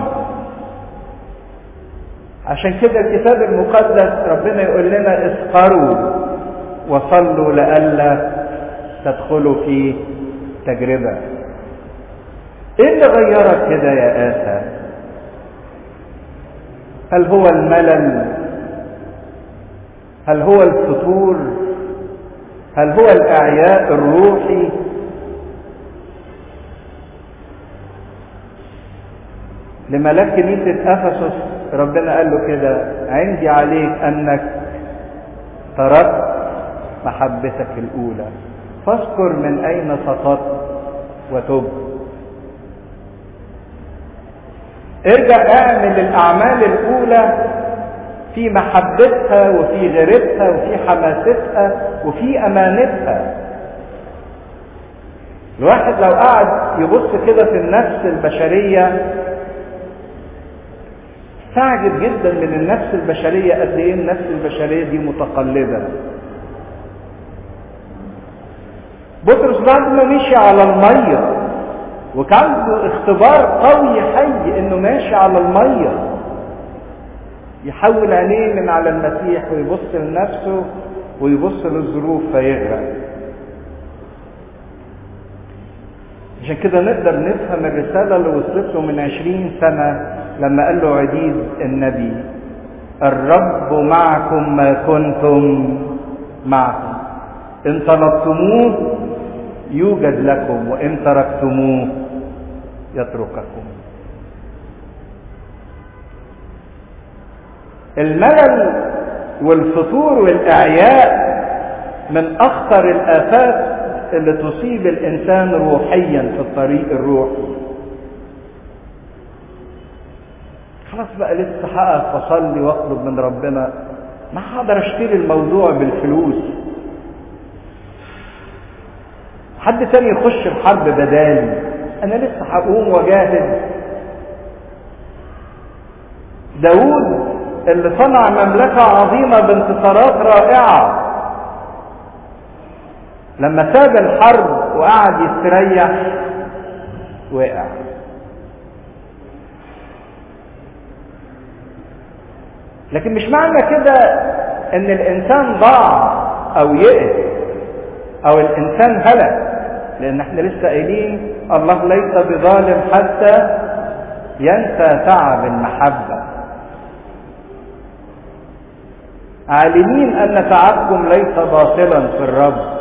عشان كده الكتاب المقدس ربنا يقول لنا اسقروا وصلوا لئلا تدخلوا في تجربة ايه اللي غيرك كده يا آسى هل هو الملل هل هو الفتور هل هو الاعياء الروحي لملاك كنيسة أفسس ربنا قال له كده عندي عليك أنك تركت محبتك الأولى فاذكر من أين سقطت وتب ارجع اعمل الأعمال الأولى في محبتها وفي غيرتها وفي حماستها وفي أمانتها الواحد لو قعد يبص كده في النفس البشرية استعجب جدا من النفس البشرية قد ايه النفس البشرية دي متقلبة بطرس بعد ما مشي على المية وكان له اختبار قوي حي انه ماشي على المية يحول عينيه من على المسيح ويبص لنفسه ويبص للظروف فيغرق عشان كده نقدر نفهم الرسالة اللي وصلت له من عشرين سنة لما قال له عديد النبي الرب معكم ما كنتم معكم إن طلبتموه يوجد لكم وإن تركتموه يترككم الملل والفتور والإعياء من أخطر الآفات اللي تصيب الإنسان روحيا في الطريق الروحي خلاص بقى لسه هقف اصلي واطلب من ربنا ما هقدر اشتري الموضوع بالفلوس حد تاني يخش الحرب بدالي انا لسه هقوم واجاهد داود اللي صنع مملكة عظيمة بانتصارات رائعة لما ساب الحرب وقعد يستريح وقع لكن مش معنى كده ان الانسان ضاع او يئس او الانسان هلك لان احنا لسه قايلين الله ليس بظالم حتى ينسى تعب المحبه عالمين ان تعبكم ليس باطلا في الرب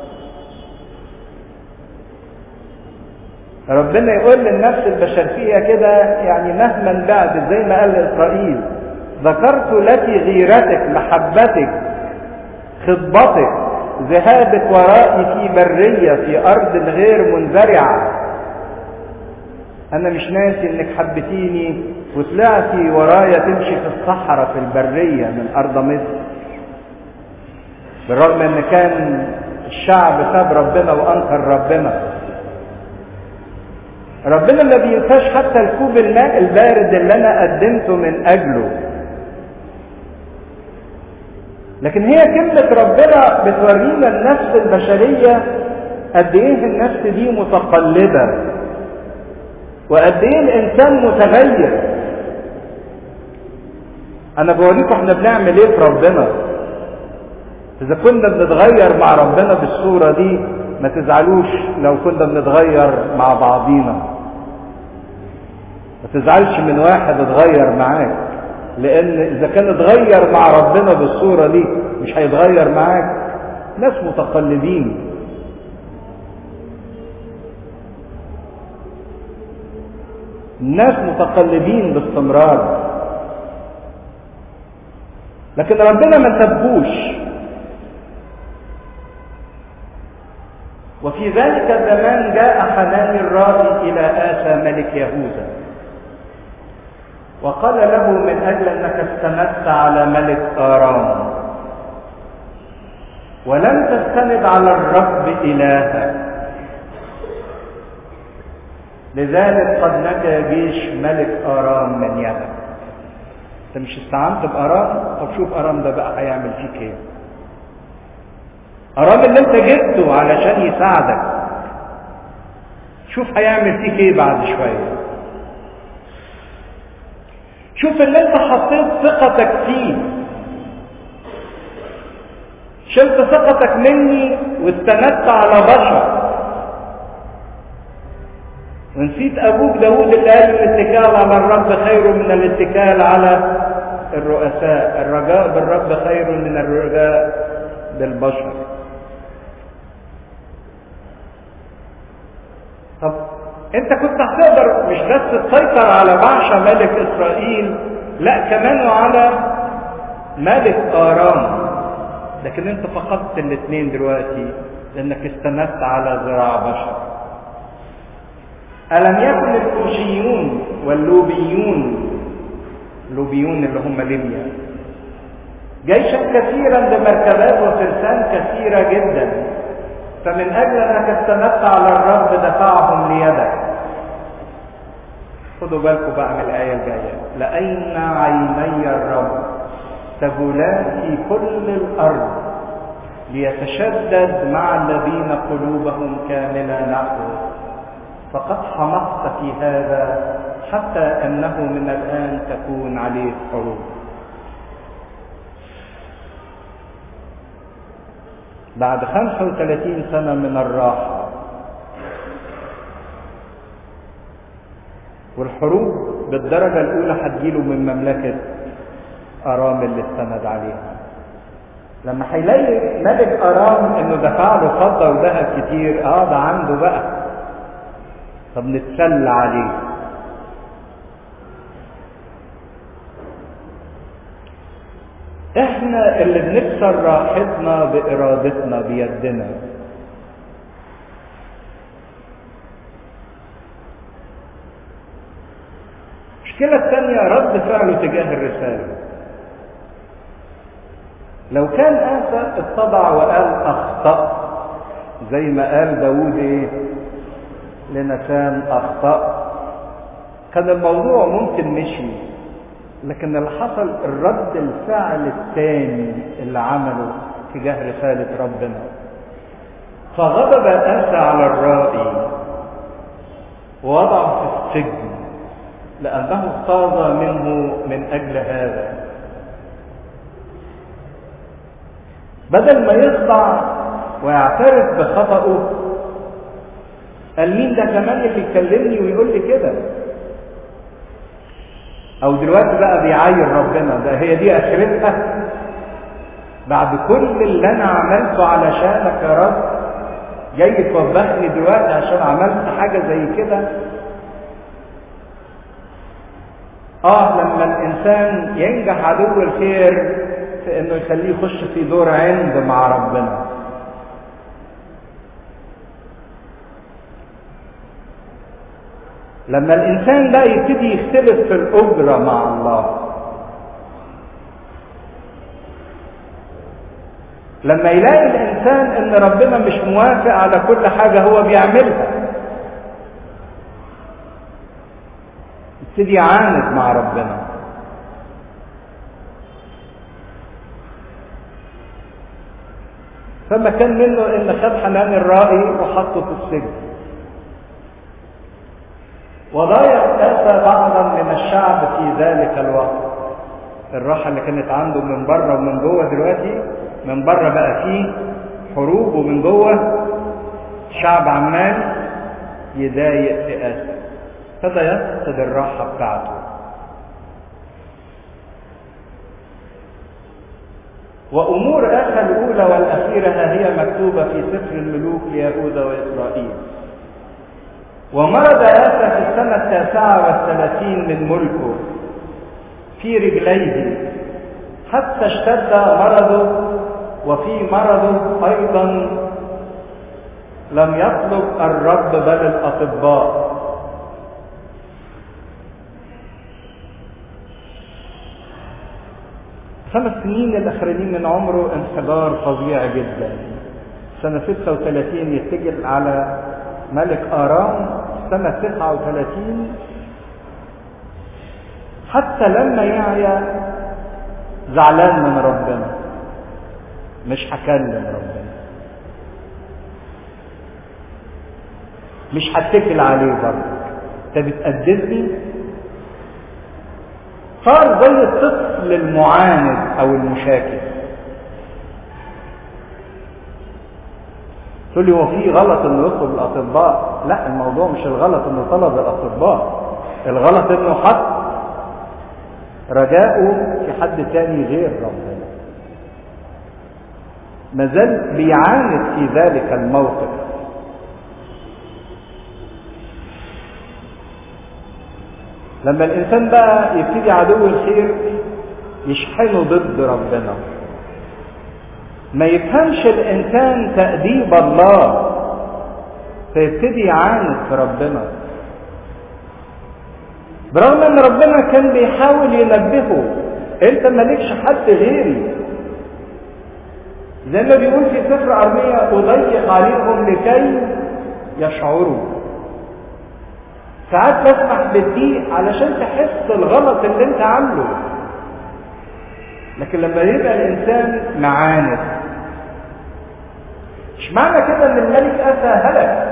ربنا يقول للنفس البشرية كده يعني مهما بعد زي ما قال لإسرائيل ذكرت لك غيرتك محبتك خطبتك ذهابك ورائي في برية في أرض غير منزرعة أنا مش ناسي إنك حبتيني وطلعتي ورايا تمشي في الصحراء في البرية من أرض مصر بالرغم إن كان الشعب ساب ربنا وأنكر ربنا ربنا ما بينساش حتى الكوب الماء البارد اللي أنا قدمته من أجله لكن هي كلمة ربنا بتورينا النفس البشرية قد ايه النفس دي متقلبة وقد ايه الانسان متغير انا بوريكم احنا بنعمل ايه في ربنا اذا كنا بنتغير مع ربنا بالصورة دي ما تزعلوش لو كنا بنتغير مع بعضينا ما تزعلش من واحد اتغير معاك لان اذا كان اتغير مع ربنا بالصوره دي مش هيتغير معاك ناس متقلبين الناس متقلبين باستمرار لكن ربنا ما سبوش وفي ذلك الزمان جاء حنان الرائي الى اسى ملك يهوذا وقال له من أجل أنك استندت على ملك آرام ولم تستند على الرب إلهك لذلك قد نجا جيش ملك آرام من يدك انت مش استعنت بآرام طب شوف آرام ده بقى هيعمل فيك ايه آرام اللي انت جبته علشان يساعدك شوف هيعمل فيك ايه بعد شويه شوف اللي انت حطيت ثقتك فيه شلت ثقتك مني واستندت على بشر ونسيت ابوك داود اللي قال الاتكال على الرب خير من الاتكال على الرؤساء الرجاء بالرب خير من الرجاء بالبشر طب انت كنت هتقدر مش بس تسيطر على بعشة ملك اسرائيل لا كمان وعلى ملك ارام لكن انت فقدت الاثنين دلوقتي لانك استندت على ذراع بشر الم يكن الكوشيون واللوبيون اللوبيون اللي هم ليبيا جيشا كثيرا بمركبات وفرسان كثيرة جدا فمن اجل انك استندت على الرب دفعهم ليدك خدوا بالكم بقى من الايه الجايه لان عيني الرب تجولان في كل الارض ليتشدد مع الذين قلوبهم كامله نحوه فقد حمقت في هذا حتى انه من الان تكون عليه حروب بعد 35 سنه من الراحه والحروب بالدرجه الاولى هتجيله من مملكه ارام اللي استند عليها لما هيلاقي ملك ارام انه دفع له فضه وذهب كتير اه ده عنده بقى طب نتسلى عليه احنا اللي بنكسر راحتنا بارادتنا بيدنا المشكلة الثانية رد فعله تجاه الرسالة لو كان آسى اتضع وقال أخطأ زي ما قال داوود ايه لنسان أخطأ كان الموضوع ممكن مشي لكن اللي حصل الرد الفعل الثاني اللي عمله تجاه رسالة ربنا فغضب آسى على الرائي ووضعه في السجن لأنه اغتاظ منه من أجل هذا بدل ما يخضع ويعترف بخطأه قال مين ده كمان اللي يكلمني ويقول لي كده او دلوقتي بقى بيعاير ربنا ده هي دي اخرتها بعد كل اللي انا عملته علشانك يا رب جاي توبخني دلوقتي عشان عملت حاجه زي كده اه لما الانسان ينجح عدو الخير في انه يخليه يخش في دور عند مع ربنا لما الانسان بقى يبتدي يختلف في الاجره مع الله لما يلاقي الانسان ان ربنا مش موافق على كل حاجه هو بيعملها يبتدي يعاند مع ربنا فما كان منه ان خد حنان الرائي وحطه في السجن وضايق آسى بعضا من الشعب في ذلك الوقت الراحة اللي كانت عنده من بره ومن جوه دلوقتي من بره بقى فيه حروب ومن جوه شعب عمال يضايق في آسى ابتدى يفقد الراحة بتاعته وأمور آسى الأولى والأخيرة ها هي مكتوبة في سفر الملوك ليهوذا وإسرائيل ومرض آسى في السنة التاسعة والثلاثين من ملكه في رجليه حتى اشتد مرضه وفي مرضه أيضا لم يطلب الرب بل الأطباء خمس سنين الأخرانيين من عمره انحدار فظيع جدا سنة 36 يتجه على ملك آرام سنة 39 حتى لما يعيا زعلان من ربنا مش هكلم ربنا مش هتكل عليه برضه انت بتقدسني صار زي الطفل المعاند او المشاكس تقول لي هو في غلط انه يطلب الاطباء لا الموضوع مش الغلط انه طلب الاطباء الغلط انه حط رجاؤه في حد تاني غير ربنا مازال بيعاند في ذلك الموقف لما الانسان بقى يبتدي عدو الخير يشحنه ضد ربنا ما يفهمش الانسان تأديب الله فيبتدي يعاند في ربنا برغم ان ربنا كان بيحاول ينبهه انت مالكش حد غيري زي ما بيقول في سفر أرمية أضيق عليهم لكي يشعروا ساعات تسمح بالضيق علشان تحس الغلط اللي انت عامله لكن لما يبقى الانسان معاند مش معنى كده ان الملك اتى هلك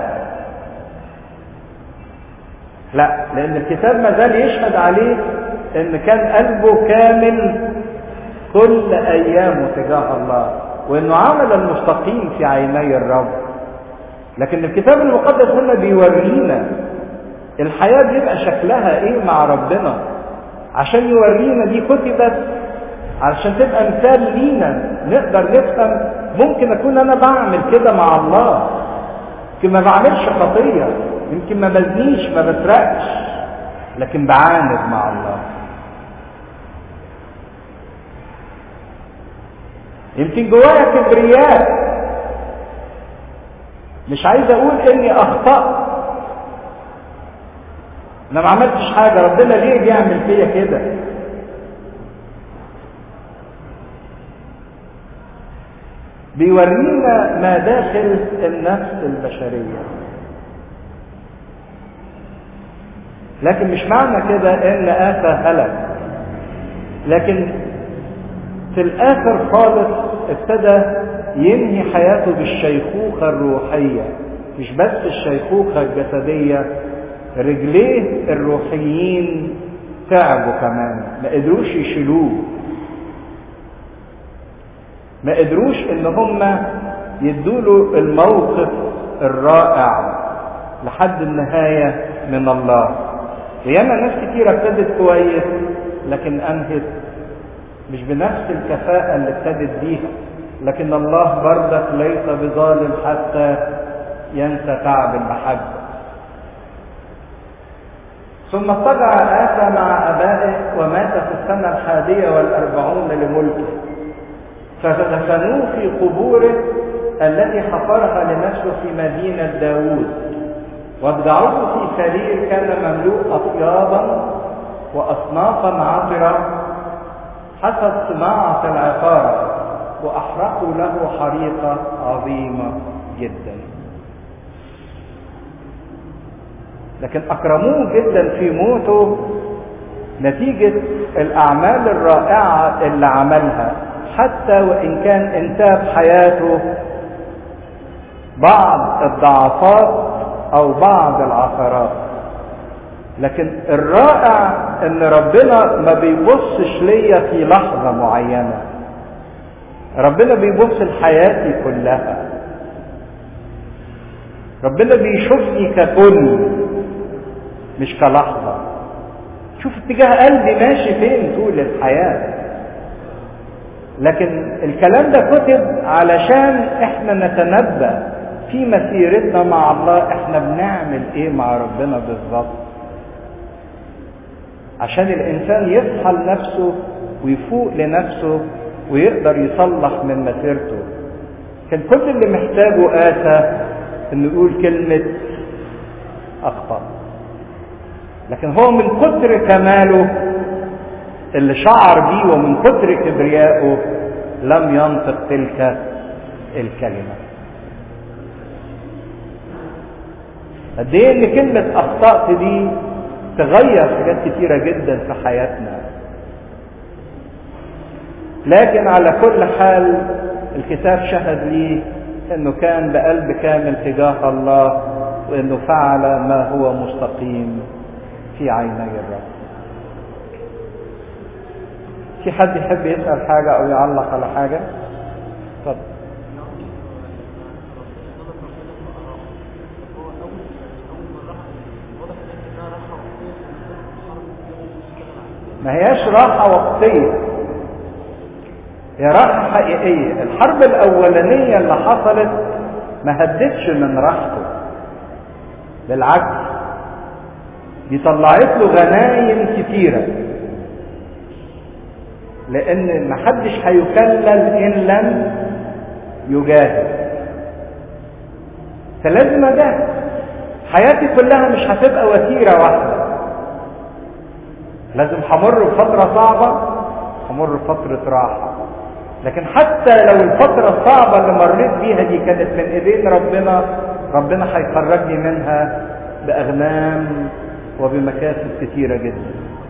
لا لان الكتاب ما زال يشهد عليه ان كان قلبه كامل كل ايامه تجاه الله وانه عمل المستقيم في عيني الرب لكن الكتاب المقدس هنا بيورينا الحياة بيبقى شكلها ايه مع ربنا عشان يورينا دي كتبت علشان تبقى مثال لينا نقدر نفهم ممكن اكون انا بعمل كده مع الله يمكن ما بعملش خطية يمكن ما بزنيش ما بسرقش لكن بعاند مع الله يمكن جوايا كبرياء مش عايز اقول اني اخطأت انا ما عملتش حاجه ربنا ليه بيعمل فيا كده بيورينا ما داخل النفس البشريه لكن مش معنى كده ان اتى هلك لكن في الاخر خالص ابتدى ينهي حياته بالشيخوخه الروحيه مش بس الشيخوخه الجسديه رجليه الروحيين تعبوا كمان ما قدروش يشيلوه ما قدروش ان هم يدوله الموقف الرائع لحد النهاية من الله وياما ناس كتيرة ابتدت كويس لكن انهت مش بنفس الكفاءة اللي ابتدت بيها لكن الله بردك ليس بظالم حتى ينسى تعب المحبه ثم اضطجع آسى مع أبائه ومات في السنة الحادية والأربعون لملكه فدفنوه في قبوره التي حفرها لنفسه في مدينة داوود وابدعوه في سرير كان مملوء أطيابا وأصنافا عطرة حسب صناعة العقارة وأحرقوا له حريقة عظيمة جدا لكن أكرموه جدا في موته نتيجة الأعمال الرائعة اللي عملها حتى وإن كان انتهى بحياته بعض الضعفات أو بعض العثرات لكن الرائع ان ربنا ما بيبصش ليا في لحظة معينة ربنا بيبص لحياتي كلها ربنا بيشوفني ككل مش كلحظة شوف اتجاه قلبي ماشي فين طول الحياة لكن الكلام ده كتب علشان احنا نتنبأ في مسيرتنا مع الله احنا بنعمل ايه مع ربنا بالظبط عشان الانسان يصحى لنفسه ويفوق لنفسه ويقدر يصلح من مسيرته كان كل اللي محتاجه آسى انه يقول كلمة أخطأ لكن هو من كتر كماله اللي شعر بيه ومن كتر كبريائه لم ينطق تلك الكلمة قد ايه ان كلمة اخطأت دي تغير حاجات كتيرة جدا في حياتنا لكن على كل حال الكتاب شهد لي انه كان بقلب كامل تجاه الله وانه فعل ما هو مستقيم في عيني الرب في حد يحب يسأل حاجة او يعلق على حاجة اتفضل ما هياش راحة وقتية هي راحة حقيقية الحرب الأولانية اللي حصلت ما هدتش من راحته بالعكس دي طلعت له غنايم كتيرة لأن محدش هيكلل إن لم يجاهد فلازم أجاهد حياتي كلها مش هتبقى وتيرة واحدة لازم همر بفترة صعبة همر بفترة راحة لكن حتى لو الفترة الصعبة اللي مريت بيها دي كانت من ايدين ربنا ربنا هيخرجني منها بأغنام وبمكاسب كتيرة جدا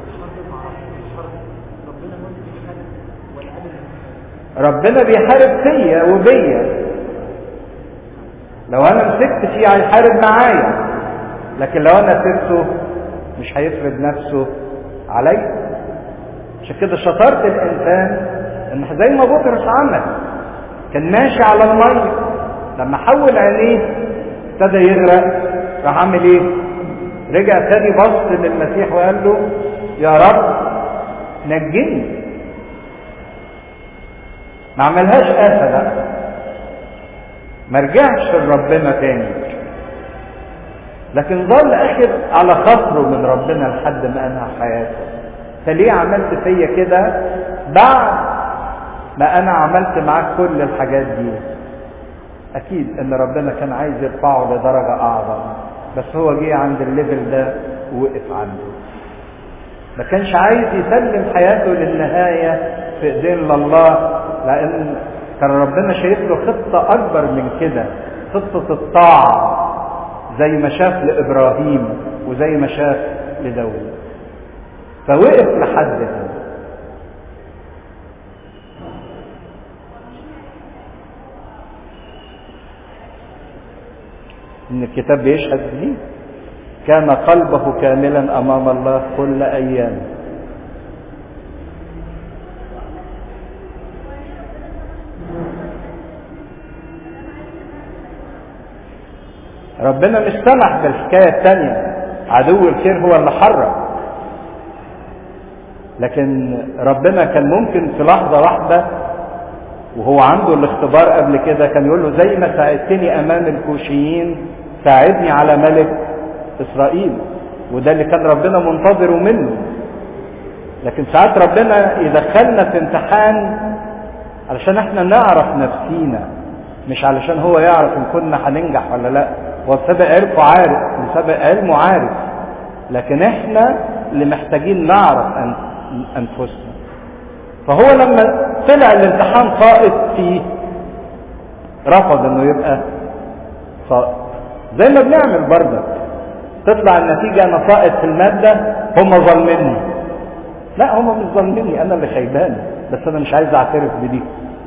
ربنا بيحارب فيا وبيا لو انا مسكت فيه هيحارب معايا لكن لو انا سبته مش هيفرض نفسه عليا عشان كده شطارة الانسان ان زي ما بطرس عمل كان ماشي على الميه لما حول عينيه ابتدى يغرق راح عامل ايه رجع تاني بص للمسيح وقال له يا رب نجني ما عملهاش آسى لا ما رجعش لربنا تاني لكن ظل اخر على خطره من ربنا لحد ما انهى حياته فليه عملت فيا كده بعد ما انا عملت معاك كل الحاجات دي اكيد ان ربنا كان عايز يرفعه لدرجة اعظم بس هو جه عند الليفل ده ووقف عنده ما كانش عايز يسلم حياته للنهاية في ايدين الله لان كان ربنا شايف له خطة اكبر من كده خطة الطاعة زي ما شاف لابراهيم وزي ما شاف لداود فوقف لحد هنا ان الكتاب بيشهد ليه كان قلبه كاملا امام الله كل ايام ربنا مش سمح بالحكايه الثانيه عدو الخير هو اللي حرك لكن ربنا كان ممكن في لحظه واحده وهو عنده الاختبار قبل كده كان يقول له زي ما ساعدتني امام الكوشيين ساعدني على ملك اسرائيل وده اللي كان ربنا منتظره منه لكن ساعات ربنا يدخلنا في امتحان علشان احنا نعرف نفسينا مش علشان هو يعرف ان كنا هننجح ولا لا هو بسبب عرفه عارف بسبب علمه عارف لكن احنا اللي محتاجين نعرف أن انفسنا فهو لما طلع الامتحان ساقط فيه رفض انه يبقى ساقط زي ما بنعمل بردك تطلع النتيجة انا ساقط في المادة هم ظالميني لا هم مش ظالميني انا اللي خيبان بس انا مش عايز اعترف بدي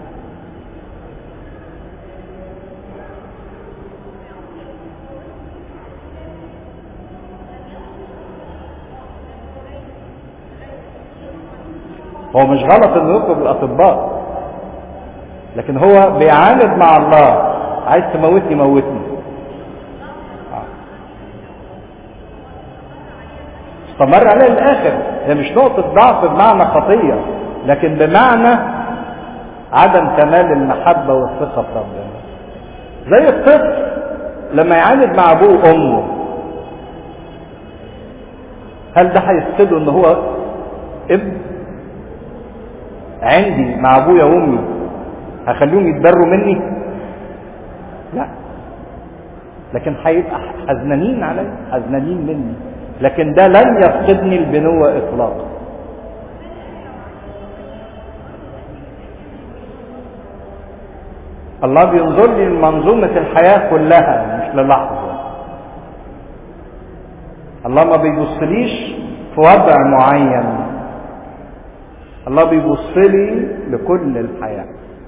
هو مش غلط انه يطلب الاطباء لكن هو بيعاند مع الله عايز تموتني موتني استمر عليه للاخر هي مش نقطة ضعف بمعنى خطية لكن بمعنى عدم كمال المحبة والثقة في ربنا زي الطفل لما يعاند مع ابوه وامه هل ده هيفقده ان هو ابن عندي مع ابويا وامي هخليهم يتبروا مني لا لكن هيبقى حزنانين علي حزنانين مني لكن ده لن يفقدني البنوة اطلاقا الله بينظر لي لمنظومة الحياة كلها مش للحظة الله ما بيبصليش في وضع معين الله بيبص لي لكل الحياة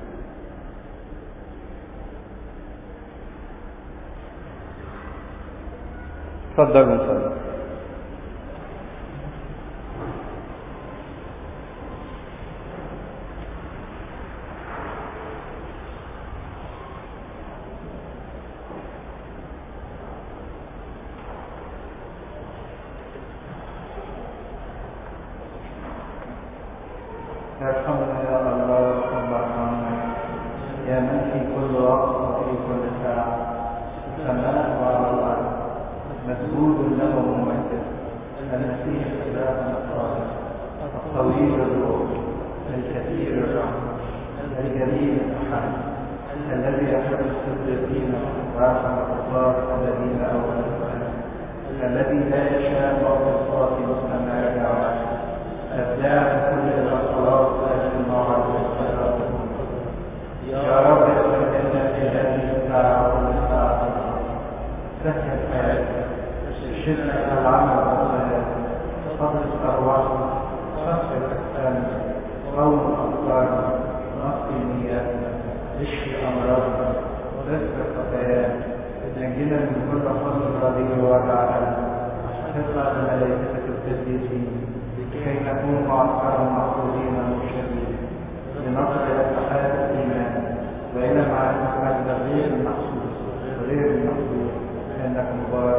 اتفضل نصلي ارحمنا يا الله ثم ارحمنا يا من في كل وقت وفي كل ساعة السماء وعلى الأرض مسجود له ممجد المسيح إلهنا الصالح الطويل الروح الكثير الرحمة الجليل الحمد الذي يحب الصديقين ورحم الكفار الذين أولوا الذي لا يشاء موت الصافي والسماء واحد أبداع كل الأخلاق التي معه والصلاة ارشدنا الى العمل والصلاه فضل ارواحنا صفح الاجسام قوم افكارنا نقي نياتنا اشفي امراضنا وذكر خطايانا نجينا من كل فضل رديء وجعلنا حفظنا بملائكتك القديسين لكي نكون معسكرا محفوظين مرشدين لنصل الى اتحاد الايمان والى معرفه مجد غير المحسوس غير المحسوس انك مبارك